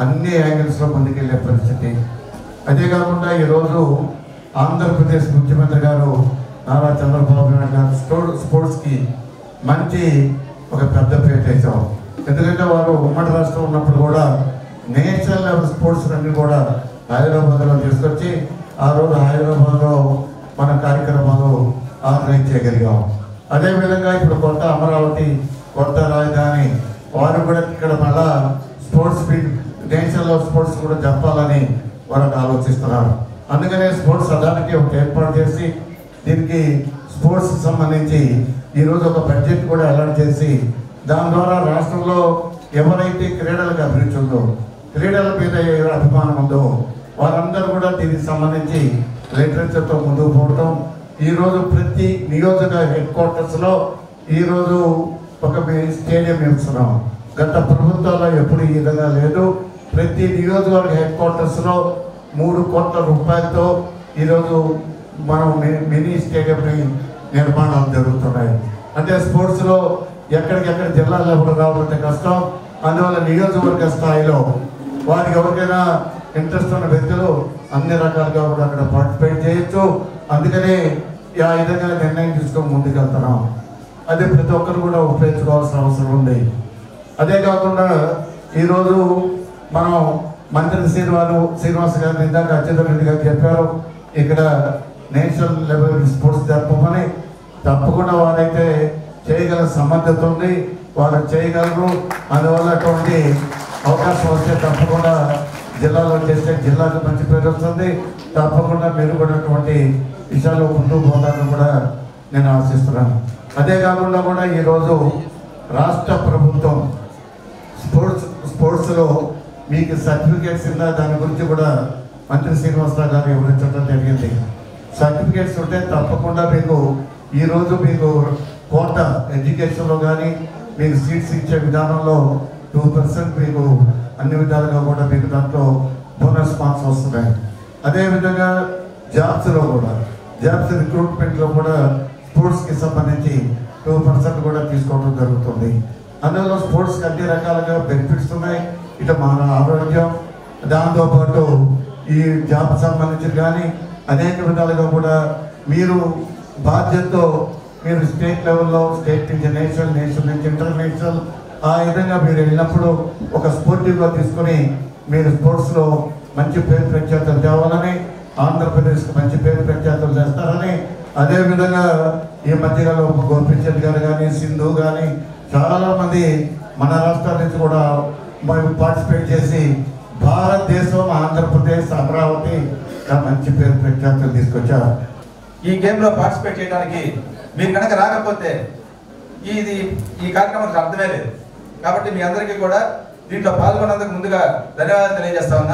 S23: అన్ని యాంగిల్స్లో ముందుకెళ్ళే పరిస్థితి అదే కాకుండా ఈరోజు ఆంధ్రప్రదేశ్ ముఖ్యమంత్రి గారు నారా చంద్రబాబు నాయుడు గారు స్టో- స్పోర్ట్స్కి మంచి ఒక పెద్ద పేట వేసాం ఎందుకంటే వారు ఉమ్మడి రాష్ట్రం ఉన్నప్పుడు కూడా నేషనల్ లెవెల్ స్పోర్ట్స్ అన్ని కూడా హైదరాబాద్లో తీసుకొచ్చి ఆ రోజు హైదరాబాద్లో మన కార్యక్రమాలు ఆర్గనైజ్ చేయగలిగాం అదేవిధంగా ఇప్పుడు కొత్త అమరావతి కొత్త రాజధాని వారు కూడా ఇక్కడ మళ్ళా స్పోర్ట్స్ ఫీల్డ్ నేషనల్ స్పోర్ట్స్ కూడా జరపాలని వారు ఆలోచిస్తున్నారు అందుకనే స్పోర్ట్స్ అథారిటీ ఒకటి ఏర్పాటు చేసి దీనికి స్పోర్ట్స్ సంబంధించి ఈరోజు ఒక బడ్జెట్ కూడా అలాట్ చేసి దాని ద్వారా రాష్ట్రంలో ఎవరైతే క్రీడలకు అభిరుచి ఉందో క్రీడల మీద ఏ అభిమానం ఉందో వారందరూ కూడా దీనికి సంబంధించి లిటరేచర్తో ముందుకు పోవటం ఈరోజు ప్రతి నియోజక హెడ్ క్వార్టర్స్లో ఈరోజు ఒక మీ- స్టేడియం ఇస్తున్నాం గత ప్రభుత్వాల్లో ఎప్పుడు ఈ విధంగా లేదు ప్రతి నియోజకవర్గ హెడ్ క్వార్టర్స్లో మూడు కోట్ల రూపాయలతో ఈరోజు మనం మి- మినీ స్టేడియంని నిర్మాణాలు జరుగుతున్నాయి అంటే స్పోర్ట్స్లో ఎక్కడికెక్కడ జిల్లా లెవెల్ రావాలంటే కష్టం అందువల్ల నియోజకవర్గ స్థాయిలో వారికి ఎవరికైనా ఇంట్రెస్ట్ ఉన్న వ్యక్తులు అన్ని రకాలుగా కూడా అక్కడ పార్టిసిపేట్ చేయొచ్చు అందుకనే ఆ విధంగా నిర్ణయం తీసుకొని ముందుకెళ్తున్నాం అది ప్రతి ఒక్కరు కూడా ఉపయోగించుకోవాల్సిన అవసరం ఉంది అదే కాకుండా ఈరోజు మనం మంత్రి శ్రీనివాసు శ్రీనివాస్ గారు ఇందాక అచ్యుత రెడ్డి గారు చెప్పారు ఇక్కడ నేషనల్ లెవెల్ స్పోర్ట్స్ జరపమని తప్పకుండా వారైతే చేయగల సమర్థత ఉంది వారు చేయగలరు అందువల్ల అటువంటి అవకాశం వస్తే తప్పకుండా జిల్లాలో చేస్తే జిల్లాకు మంచి పేరు వస్తుంది తప్పకుండా మీరు కూడా అటువంటి విషయాలు ముందుకు పోతారని కూడా నేను ఆశిస్తున్నాను అదే కాకుండా కూడా ఈరోజు రాష్ట్ర ప్రభుత్వం స్పోర్ట్స్ స్పోర్ట్స్లో మీకు సర్టిఫికేట్స్ ఉందా దాని గురించి కూడా మంత్రి శ్రీనివాసరావు గారు వివరించడం జరిగింది సర్టిఫికేట్స్ ఉంటే తప్పకుండా మీకు ఈరోజు మీకు కోట ఎడ్యుకేషన్లో కానీ మీకు సీట్స్ ఇచ్చే విధానంలో టూ పర్సెంట్ మీకు అన్ని విధాలుగా కూడా మీకు దాంట్లో బోనస్ మార్క్స్ వస్తున్నాయి అదేవిధంగా జాబ్స్లో కూడా జాబ్స్ రిక్రూట్మెంట్లో కూడా స్పోర్ట్స్కి సంబంధించి టూ పర్సెంట్ కూడా తీసుకోవడం జరుగుతుంది అందులో స్పోర్ట్స్కి అన్ని రకాలుగా బెనిఫిట్స్ ఉన్నాయి ఇటు మన ఆరోగ్యం దాంతోపాటు ఈ జాబ్ సంబంధించి కానీ అనేక విధాలుగా కూడా మీరు బాధ్యతతో మీరు స్టేట్ లెవెల్లో స్టేట్ నుంచి నేషనల్ నేషనల్ నుంచి ఇంటర్నేషనల్ ఆ విధంగా మీరు వెళ్ళినప్పుడు ఒక స్పోర్టివ్గా తీసుకొని మీరు స్పోర్ట్స్లో మంచి పేరు ప్రఖ్యాతలు తేవాలని ఆంధ్రప్రదేశ్కి మంచి పేరు ప్రఖ్యాతలు చేస్తారని అదేవిధంగా ఈ మధ్యకాలంలో గోపిచంద్ గారు కానీ సింధు కానీ చాలామంది మన రాష్ట్రాల నుంచి కూడా మేము పార్టిసిపేట్ చేసి భారతదేశం ఆంధ్రప్రదేశ్ అమరావతి ఇలా మంచి పేరు ప్రఖ్యాతలు తీసుకొచ్చారు
S2: ఈ గేమ్లో పార్టిసిపేట్ చేయడానికి మీరు కనుక రాకపోతే ఇది ఈ కార్యక్రమానికి అర్థమే లేదు కాబట్టి మీ అందరికీ కూడా దీంట్లో పాల్గొన్నందుకు ముందుగా ధన్యవాదాలు తెలియజేస్తా ఉన్నా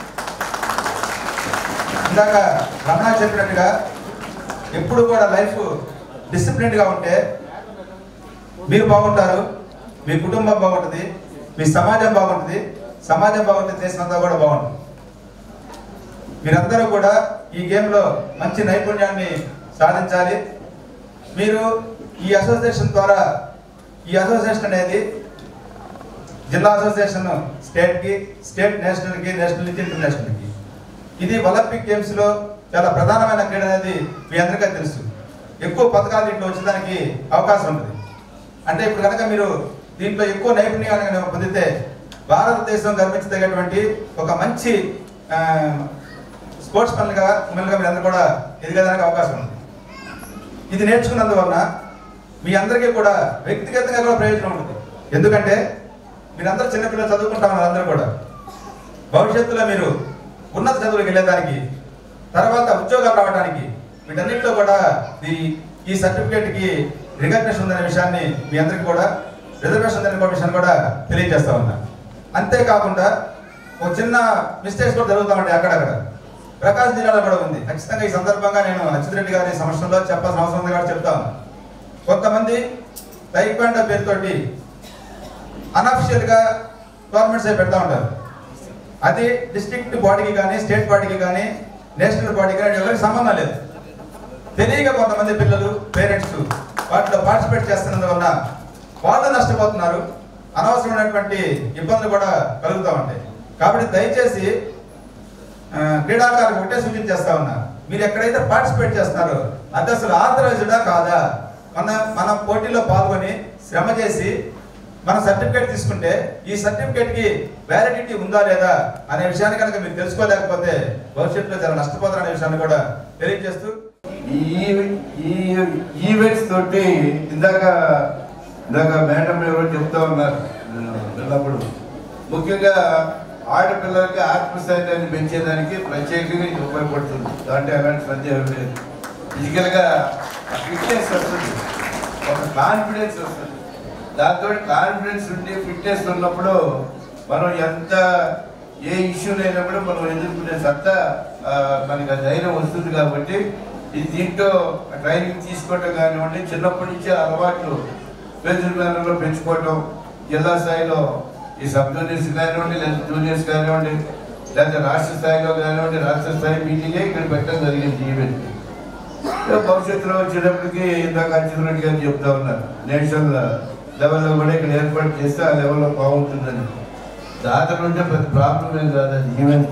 S2: ఇందాక రమణ చెప్పినట్టుగా ఎప్పుడు కూడా లైఫ్ డిసిప్లిన్డ్గా ఉంటే మీరు బాగుంటారు మీ కుటుంబం బాగుంటుంది మీ సమాజం బాగుంటుంది సమాజం బాగుంటే దేశమంతా కూడా బాగుంటుంది మీరందరూ కూడా ఈ గేమ్లో మంచి నైపుణ్యాన్ని సాధించాలి మీరు ఈ అసోసియేషన్ ద్వారా ఈ అసోసియేషన్ అనేది జిల్లా అసోసియేషన్ స్టేట్కి స్టేట్ నేషనల్కి నేషనల్ నుంచి ఇంటర్నేషనల్కి ఇది ఒలింపిక్ గేమ్స్లో చాలా ప్రధానమైన క్రీడ అనేది మీ అందరికీ తెలుసు ఎక్కువ పథకాలు దీంట్లో వచ్చేదానికి అవకాశం ఉంటుంది అంటే ఇప్పుడు కనుక మీరు దీంట్లో ఎక్కువ నైపుణ్యాన్ని కనుక పొందితే భారతదేశం గర్వించదగినటువంటి ఒక మంచి ఆ, స్పోర్ట్స్ పనులుగా ఉమెన్గా మీరు అందరూ కూడా ఎదిగేదానికి అవకాశం ఉంది ఇది నేర్చుకున్నందువలన మీ అందరికీ కూడా వ్యక్తిగతంగా కూడా ప్రయోజనం ఉంటుంది ఎందుకంటే మీరందరూ చిన్నపిల్లలు చదువుకుంటా ఉన్నారు అందరూ కూడా భవిష్యత్తులో మీరు ఉన్నత చదువులకు వెళ్ళేదానికి తర్వాత ఉద్యోగాలు రావడానికి వీటన్నిటిలో కూడా ఈ ఈ సర్టిఫికేట్కి రికగ్నిషన్ ఉందనే విషయాన్ని మీ అందరికీ కూడా రిజర్వేషన్ ఉందనే విషయాన్ని కూడా తెలియజేస్తా ఉన్నా అంతేకాకుండా ఒక చిన్న మిస్టేక్స్ కూడా జరుగుతూ ఉంటాయి అక్కడక్కడ ప్రకాశం జిల్లాలో కూడా ఉంది ఖచ్చితంగా ఈ సందర్భంగా నేను అచ్యుత్ రెడ్డి గారి సమస్యలో చెప్పాల్సిన అవసరం ఉంది కాబట్టి చెప్తాను కొంతమంది టైక్వాండో పేరుతోటి అన్అఫిషియల్గా గవర్నమెంట్స్ పెడతా ఉంటారు అది డిస్ట్రిక్ట్ బాడీకి కానీ స్టేట్ బాడీకి కానీ నేషనల్ బాడీకి కానీ ఎవరికి సంబంధం లేదు తెలియక కొంతమంది పిల్లలు పేరెంట్స్ వాటిలో పార్టిసిపేట్ చేస్తున్నందువల్ల వాళ్ళు నష్టపోతున్నారు అనవసరమైనటువంటి ఇబ్బందులు కూడా కలుగుతూ ఉంటాయి కాబట్టి దయచేసి ఆ, క్రీడాకారులకు ఒకటే సూచన చేస్తా ఉన్నా మీరు ఎక్కడైతే పార్టిసిపేట్ చేస్తున్నారో అది అసలు ఆథరైజ్డా కాదా మన మన పోటీలో పాల్గొని శ్రమ చేసి మన సర్టిఫికేట్ తీసుకుంటే ఈ సర్టిఫికేట్ కి వ్యాలిడిటీ ఉందా లేదా అనే విషయాన్ని కనుక మీరు తెలుసుకోలేకపోతే భవిష్యత్తులో చాలా నష్టపోతారనే విషయాన్ని కూడా తెలియజేస్తూ
S23: ఈ ఈ ఈవెంట్స్ తోటి ఇందాక ఇందాక మేడం ఎవరో చెప్తా ఉన్నారు పిల్లప్పుడు ముఖ్యంగా ఆడపిల్లలకి ఆత్మస్థైర్యాన్ని పెంచేదానికి ప్రత్యేకంగా ఇది ఉపయోగపడుతుంది దాంట్లో ఎలాంటి సందేహం లేదు ఫిజికల్గా ఫిట్నెస్ వస్తుంది ఒక కాన్ఫిడెన్స్ వస్తుంది దాంతో కాన్ఫిడెన్స్ ఉండి ఫిట్నెస్ ఉన్నప్పుడు మనం ఎంత ఏ ఇష్యూ లేనప్పుడు మనం ఎదుర్కొనే సత్తా ఆ, మనకి ఆ ధైర్యం వస్తుంది కాబట్టి ఇది దీంట్లో ట్రైనింగ్ తీసుకోవటం కానివ్వండి చిన్నప్పటి నుంచి అలవాట్లు పేదరికంలో పెంచుకోవటం జిల్లా స్థాయిలో ఈ సబ్ జూనియర్స్ కానివ్వండి లేదా జూనియర్స్ కానివ్వండి లేదా రాష్ట్ర స్థాయిలో కానివ్వండి రాష్ట్ర స్థాయి మీటింగే ఇక్కడ పెట్టడం జరిగింది ఈవెంట్ భవిష్యత్తులో వచ్చేటప్పటికి ఇందాక అచ్యుత్ రెడ్డి గారు చెప్తా ఉన్నారు నేషనల్ లెవెల్లో కూడా ఇక్కడ ఏర్పాటు చేస్తే ఆ లెవెల్లో బాగుంటుందని దాతలు ఉంటే పెద్ద ప్రాబ్లం ఏం కాదు అది ఈవెంట్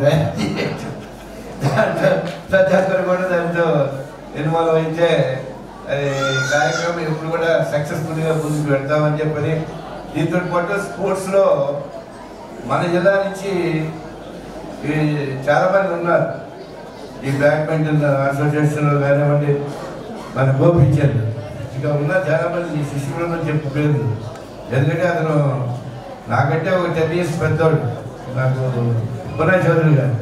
S23: ప్రతి ఒక్కరు కూడా దాంతో ఇన్వాల్వ్ అయితే అది కార్యక్రమం ఎప్పుడు కూడా సక్సెస్ఫుల్గా ముందుకు పెడతామని చెప్పని దీంతో పాటు స్పోర్ట్స్లో మన జిల్లా నుంచి ఈ చాలా మంది ఉన్నారు ఈ బ్యాడ్మింటన్ అసోసియేషన్లో కానివ్వండి మన గోపించారు ఇక ఉన్న చాలా మంది ఈ శిష్యులలో చెప్పలేదు ఎందుకంటే అతను నాకంటే ఒక టెన్ ఇయర్స్ పెద్దోడు నాకు పునః చౌదరి గారు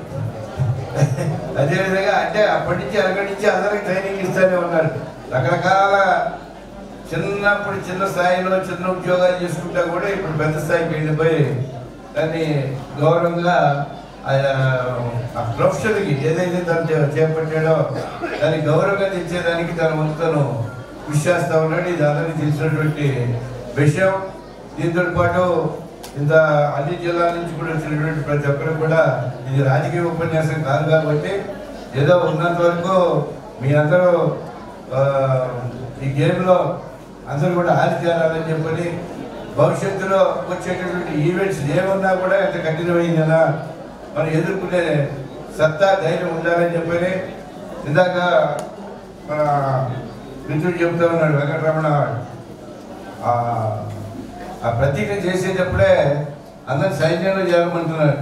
S23: అదేవిధంగా అంటే అప్పటి నుంచి అక్కడి నుంచి అందరికి ట్రైనింగ్ ఇస్తూనే ఉన్నారు రకరకాల చిన్నప్పుడు చిన్న స్థాయిలో చిన్న ఉద్యోగాలు చేసుకుంటా కూడా ఇప్పుడు పెద్ద స్థాయికి వెళ్ళిపోయి దాన్ని గౌరవంగా ఆ ప్రొఫెషన్కి ఏదైతే తను చే- చేపట్టాడో దాన్ని గౌరవంగా తెచ్చేదానికి తన వంతు తను కృషి చేస్తా ఉన్నాడు ఇది అందరికీ తెలిసినటువంటి విషయం దీంతో పాటు ఇంత అన్ని జిల్లాల నుంచి కూడా వచ్చినటువంటి ప్రతి ఒక్కరు కూడా ఇది రాజకీయ ఉపన్యాసం కాదు కాబట్టి ఏదో ఉన్నంత వరకు మీ అందరూ ఆ, ఈ గేమ్లో అందరూ కూడా ఆరి చేరాలని చెప్పని భవిష్యత్తులో వచ్చేటటువంటి ఈవెంట్స్ ఏమున్నా కూడా ఎంత కఠినమైందనా మనం ఎదుర్కొనే సత్తా ధైర్యం ఉండాలని చెప్పని ఇందాక మన మిత్రుడు చెప్తా ఉన్నాడు వెంకటరమణ ఆ ఆ ప్రతీక చేసేటప్పుడే అందరు సైన్యంలో చేరమంటున్నారు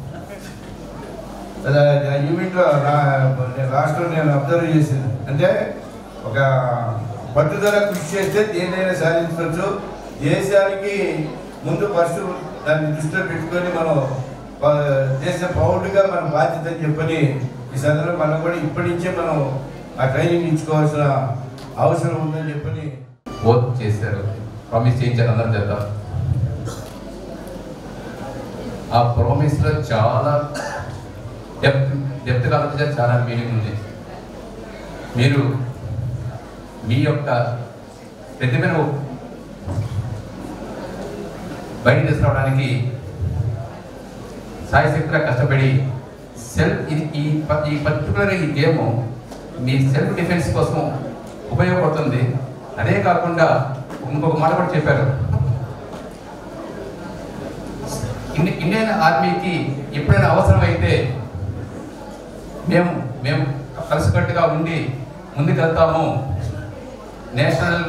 S23: అది ఆ ఈవెంట్లో నా నేను లాస్ట్లో నేను అబ్జర్వ్ చేసింది అంటే ఒక పట్టుదల కృషి చేస్తే దేనైనా సాధించవచ్చు దేశానికి ముందు ఫస్ట్ దాన్ని దృష్టిలో పెట్టుకొని మనం ఆ, దేశ పౌరుడిగా మన బాధ్యత అని చెప్పని ఈ సందర్భంలో మనం కూడా ఇప్పటి నుంచే మనం ఆ ట్రైనింగ్ ఇచ్చుకోవాల్సిన అవసరం ఉందని చెప్పని
S4: ఓత్ చేశారు ప్రామిస్ చేయించారు అందరం చేద్దాం ఆ ప్రామిస్లో చాలా డెప్త్ డెప్త్ ఆలోచించే చాలా మీనింగ్ ఉంది మీరు మీ యొక్క ప్రతిభను బయట తీసుకురావడానికి సాయశక్తిగా కష్టపడి సెల్ఫ్ ఇది ఈ ప- ఈ పర్టికులర్ ఈ గేమ్ మీ సెల్ఫ్ డిఫెన్స్ కోసం ఉపయోగపడుతుంది అదే కాకుండా ఇంకొక మాట కూడా చెప్పారు ఇండి- ఇండియన్ ఆర్మీకి ఎప్పుడైనా అవసరమైతే మేము మేము కలిసికట్టుగా ఉండి ముందుకెళ్తాము నేషనల్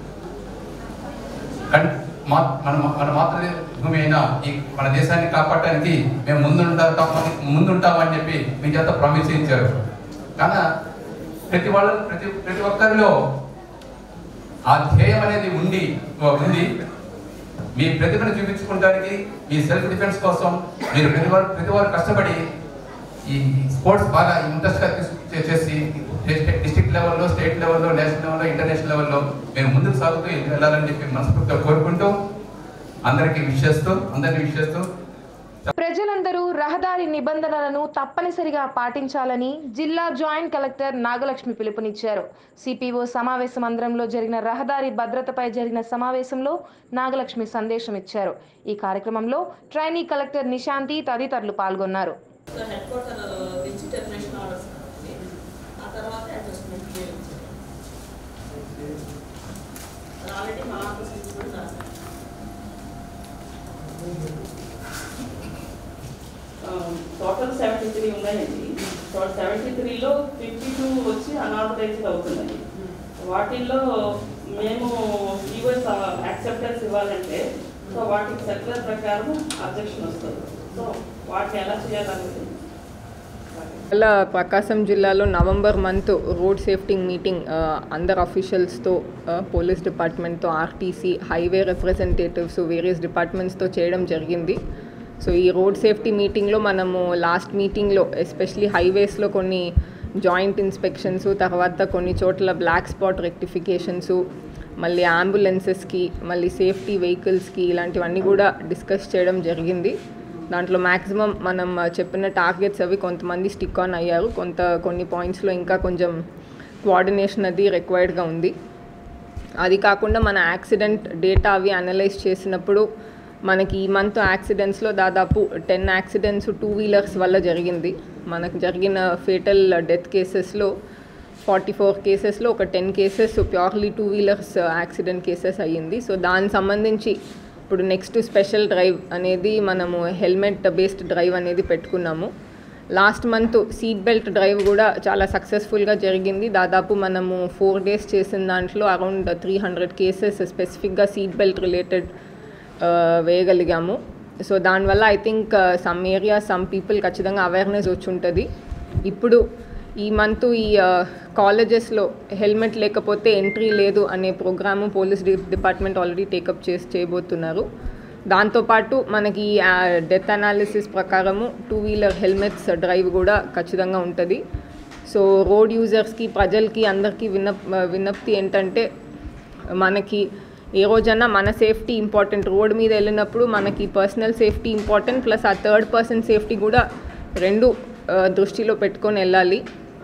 S4: కన్- మా- మన మన మాతృభూమి అయిన ఈ మన దేశాన్ని కాపాడటానికి మేము ముందుంటాం ముందుంటామని చెప్పి మీ చేత ప్రామిస్ చేయించారు కానీ ప్రతి వాళ్ళ ప్రతి ప్రతి ఒక్కరిలో ఆ ధ్యేయం అనేది ఉండి ఉంది మీ ప్రతిభను చూపించుకోవడానికి మీ సెల్ఫ్ డిఫెన్స్ కోసం మీరు ప్రతి వారు ప్రతి వారు కష్టపడి ఈ స్పోర్ట్స్ బాగా ఇంట్రెస్ట్గా చేసి డిస్ట్రిక్ట్ లెవెల్లో స్టేట్ లెవెల్లో నేషనల్ లెవెల్లో ఇంటర్నేషనల్ లెవెల్లో మేము ముందుకు సాగుతూ వెళ్ళాలని చెప్పి మనస్ఫూర్తిగా కోరుకుంటూ అందరికీ విష్ చేస్తూ అందరినీ విష్ చేస్తూ
S1: ప్రజలందరూ రహదారి నిబంధనలను తప్పనిసరిగా పాటించాలని జిల్లా జాయింట్ కలెక్టర్ నాగలక్ష్మి పిలుపునిచ్చారు సిపిఓ సమావేశ మందిరంలో జరిగిన రహదారి భద్రతపై జరిగిన సమావేశంలో నాగలక్ష్మి సందేశం ఇచ్చారు ఈ కార్యక్రమంలో ట్రైనీ కలెక్టర్ నిశాంతి తదితరులు పాల్గొన్నారు
S5: సో హెడ్ క్వార్టర్ నుంచి టెర్మినేషన్ ఆర్డర్స్ ఆ తర్వాత అడ్జస్ట్మెంట్ అది ఆల్రెడీ మా ఆఫీస్ నుంచి కూడా రాశారు టోటల్ సెవెంటీ త్రీ ఉన్నాయండి సో సెవెంటీ త్రీలో ఫిఫ్టీ టూ వచ్చి అనాథరైజ్డ్ అవుతున్నాయి వాటిల్లో మేము ఈవెస్ యాక్సెప్టెన్స్ ఇవ్వాలంటే సో వాటికి సర్క్యులర్ ప్రకారం అబ్జెక్షన్ వస్తుంది సో వాటిని ఎలా చేయాలనేది
S6: అలా ప్రకాశం జిల్లాలో November month road safety meeting ఆ, అందరు అఫీషియల్స్తో పోలీస్ డిపార్ట్మెంట్తో ఆర్టీసీ హైవే రిప్రజెంటేటివ్స్ వేరియస్ డిపార్ట్మెంట్స్తో చేయడం జరిగింది సో ఈ రోడ్ సేఫ్టీ మీటింగ్లో మనము లాస్ట్ మీటింగ్లో ఎస్పెషలీ హైవేస్లో కొన్ని జాయింట్ ఇన్స్పెక్షన్స్ తర్వాత కొన్ని చోట్ల బ్లాక్ స్పాట్ రెక్టిఫికేషన్స్ మళ్ళీ అంబులెన్సెస్కి మళ్ళీ సేఫ్టీ వెహికల్స్కి ఇలాంటివన్నీ కూడా డిస్కస్ చేయడం జరిగింది దాంట్లో మ్యాక్సిమం మనం ఆ, చెప్పిన టార్గెట్స్ అవి కొంతమంది స్టిక్ ఆన్ అయ్యారు కొంత కొన్ని పాయింట్స్లో ఇంకా కొంచెం కోఆర్డినేషన్ అది రిక్వైర్డ్గా ఉంది అది కాకుండా మన యాక్సిడెంట్ డేటా అవి అనలైజ్ చేసినప్పుడు మనకి ఈ మంత్ యాక్సిడెంట్స్లో దాదాపు టెన్ యాక్సిడెంట్స్ టూ వీలర్స్ వల్ల జరిగింది మనకు జరిగిన ఫేటల్ డెత్ కేసెస్లో ఫార్టీ ఫోర్ కేసెస్లో ఒక ten cases purely two wheelers accident cases అయ్యింది సో దానికి సంబంధించి ఇప్పుడు నెక్స్ట్ స్పెషల్ డ్రైవ్ అనేది మనము హెల్మెట్ బేస్డ్ డ్రైవ్ అనేది పెట్టుకున్నాము last month seat belt drive కూడా చాలా సక్సెస్ఫుల్గా జరిగింది దాదాపు మనము ఫోర్ డేస్ చేసిన దాంట్లో అరౌండ్ త్రీ హండ్రెడ్ కేసెస్ స్పెసిఫిక్గా సీట్ బెల్ట్ రిలేటెడ్ వేయగలిగాము సో దానివల్ల I think some area some people ఖచ్చితంగా అవేర్నెస్ వచ్చి ఉంటుంది ఇప్పుడు ఈ మంత్ ఈ కాలేజెస్లో హెల్మెట్ లేకపోతే ఎంట్రీ లేదు అనే ప్రోగ్రాము పోలీస్ డి డిపార్ట్మెంట్ ఆల్రెడీ టేకప్ చేసి చేయబోతున్నారు దాంతోపాటు మనకి ఈ డెత్ అనాలిసిస్ ప్రకారము టూ వీలర్ హెల్మెట్స్ డ్రైవ్ కూడా ఖచ్చితంగా ఉంటుంది సో రోడ్ యూజర్స్కి ప్రజలకి అందరికీ విన్నప్ విన్నప్తి ఏంటంటే మనకి ఏ రోజన్నా మన సేఫ్టీ ఇంపార్టెంట్ రోడ్ మీద వెళ్ళినప్పుడు మనకి పర్సనల్ సేఫ్టీ ఇంపార్టెంట్ ప్లస్ ఆ థర్డ్ పర్సన్ సేఫ్టీ కూడా రెండు ఆ, దృష్టిలో పెట్టుకొని వెళ్ళాలి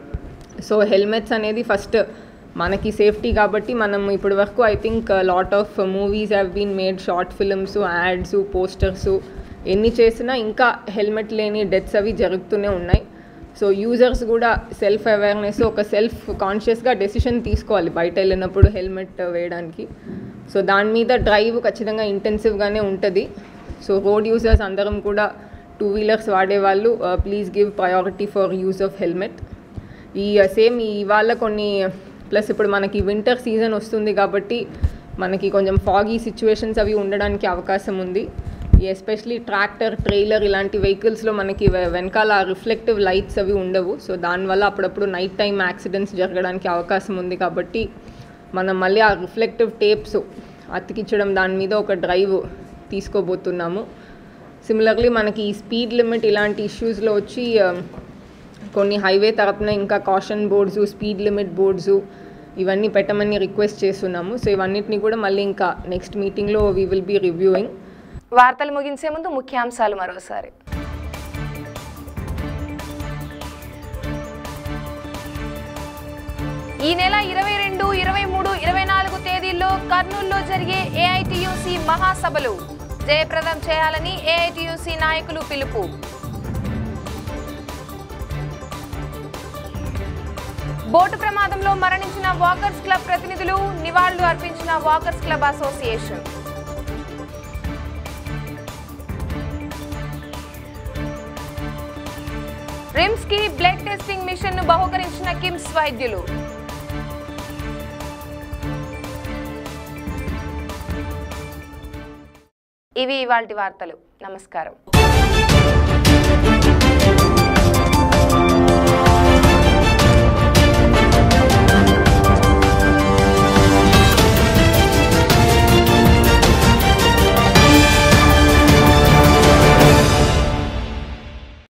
S6: సో హెల్మెట్స్ అనేది ఫస్ట్ మనకి సేఫ్టీ కాబట్టి మనం ఇప్పటి వరకు I think lot of movies have been made short films ads posters ఎన్ని చేసినా ఇంకా హెల్మెట్ లేని డెత్స్ అవి జరుగుతూనే ఉన్నాయి సో యూజర్స్ కూడా సెల్ఫ్ అవేర్నెస్ ఒక సెల్ఫ్ కాన్షియస్గా డెసిషన్ తీసుకోవాలి బయట వెళ్ళినప్పుడు హెల్మెట్ వేయడానికి సో దాని మీద డ్రైవ్ ఖచ్చితంగా ఇంటెన్సివ్గానే ఉంటుంది సో రోడ్ యూజర్స్ అందరం కూడా టూ వీలర్స్ వాడేవాళ్ళు please give priority for use of helmet ఈ సేమ్ ఇవాళ కొన్ని ప్లస్ ఇప్పుడు మనకి వింటర్ సీజన్ వస్తుంది కాబట్టి మనకి కొంచెం ఫాగీ సిచ్యువేషన్స్ అవి ఉండడానికి అవకాశం ఉంది ఎస్పెషలీ ట్రాక్టర్ ట్రైలర్ ఇలాంటి వెహికల్స్లో మనకి వె- వెనకాల రిఫ్లెక్టివ్ లైట్స్ అవి ఉండవు సో దానివల్ల అప్పుడప్పుడు నైట్ టైం యాక్సిడెంట్స్ జరగడానికి అవకాశం ఉంది కాబట్టి మనం మళ్ళీ ఆ రిఫ్లెక్టివ్ టేప్స్ అతికించడం దాని మీద ఒక డ్రైవ్ తీసుకోబోతున్నాము సిమిలర్లీ మనకి ఈ స్పీడ్ లిమిట్ ఇలాంటి ఇష్యూస్లో వచ్చి ఆ, కొన్ని హైవే తరపున ఇంకా caution boards speed limit boards ఇవన్నీ పెట్టమని రిక్వెస్ట్ చేస్తున్నాము సో ఇవన్నిటిని కూడా మళ్ళీ ఇంకా నెక్స్ట్ మీటింగ్లో వీ విల్ బీ రివ్యూయింగ్
S1: వార్తలు ముగించే ముందు ముఖ్యాంశాలు మరోసారి ఈ నెల ఇరవై రెండు ఇరవై మూడు ఇరవై నాలుగు తేదీల్లో కర్నూలులో జరిగే ఏఐటియుసి మహాసభలు జయప్రదం చేయాలని ఏఐటియుసి నాయకులు పిలుపు బోటు ప్రమాదంలో మరణించిన వాకర్స్ క్లబ్ ప్రతినిధులు నివాళులు అర్పించిన వాకర్స్ క్లబ్ అసోసియేషన్ రిమ్స్ కి బ్లడ్ టెస్టింగ్ మిషన్ ను బహుకరించిన కిమ్స్ వైద్యులు ఇవి ఇవాల్టి వార్తలు నమస్కారం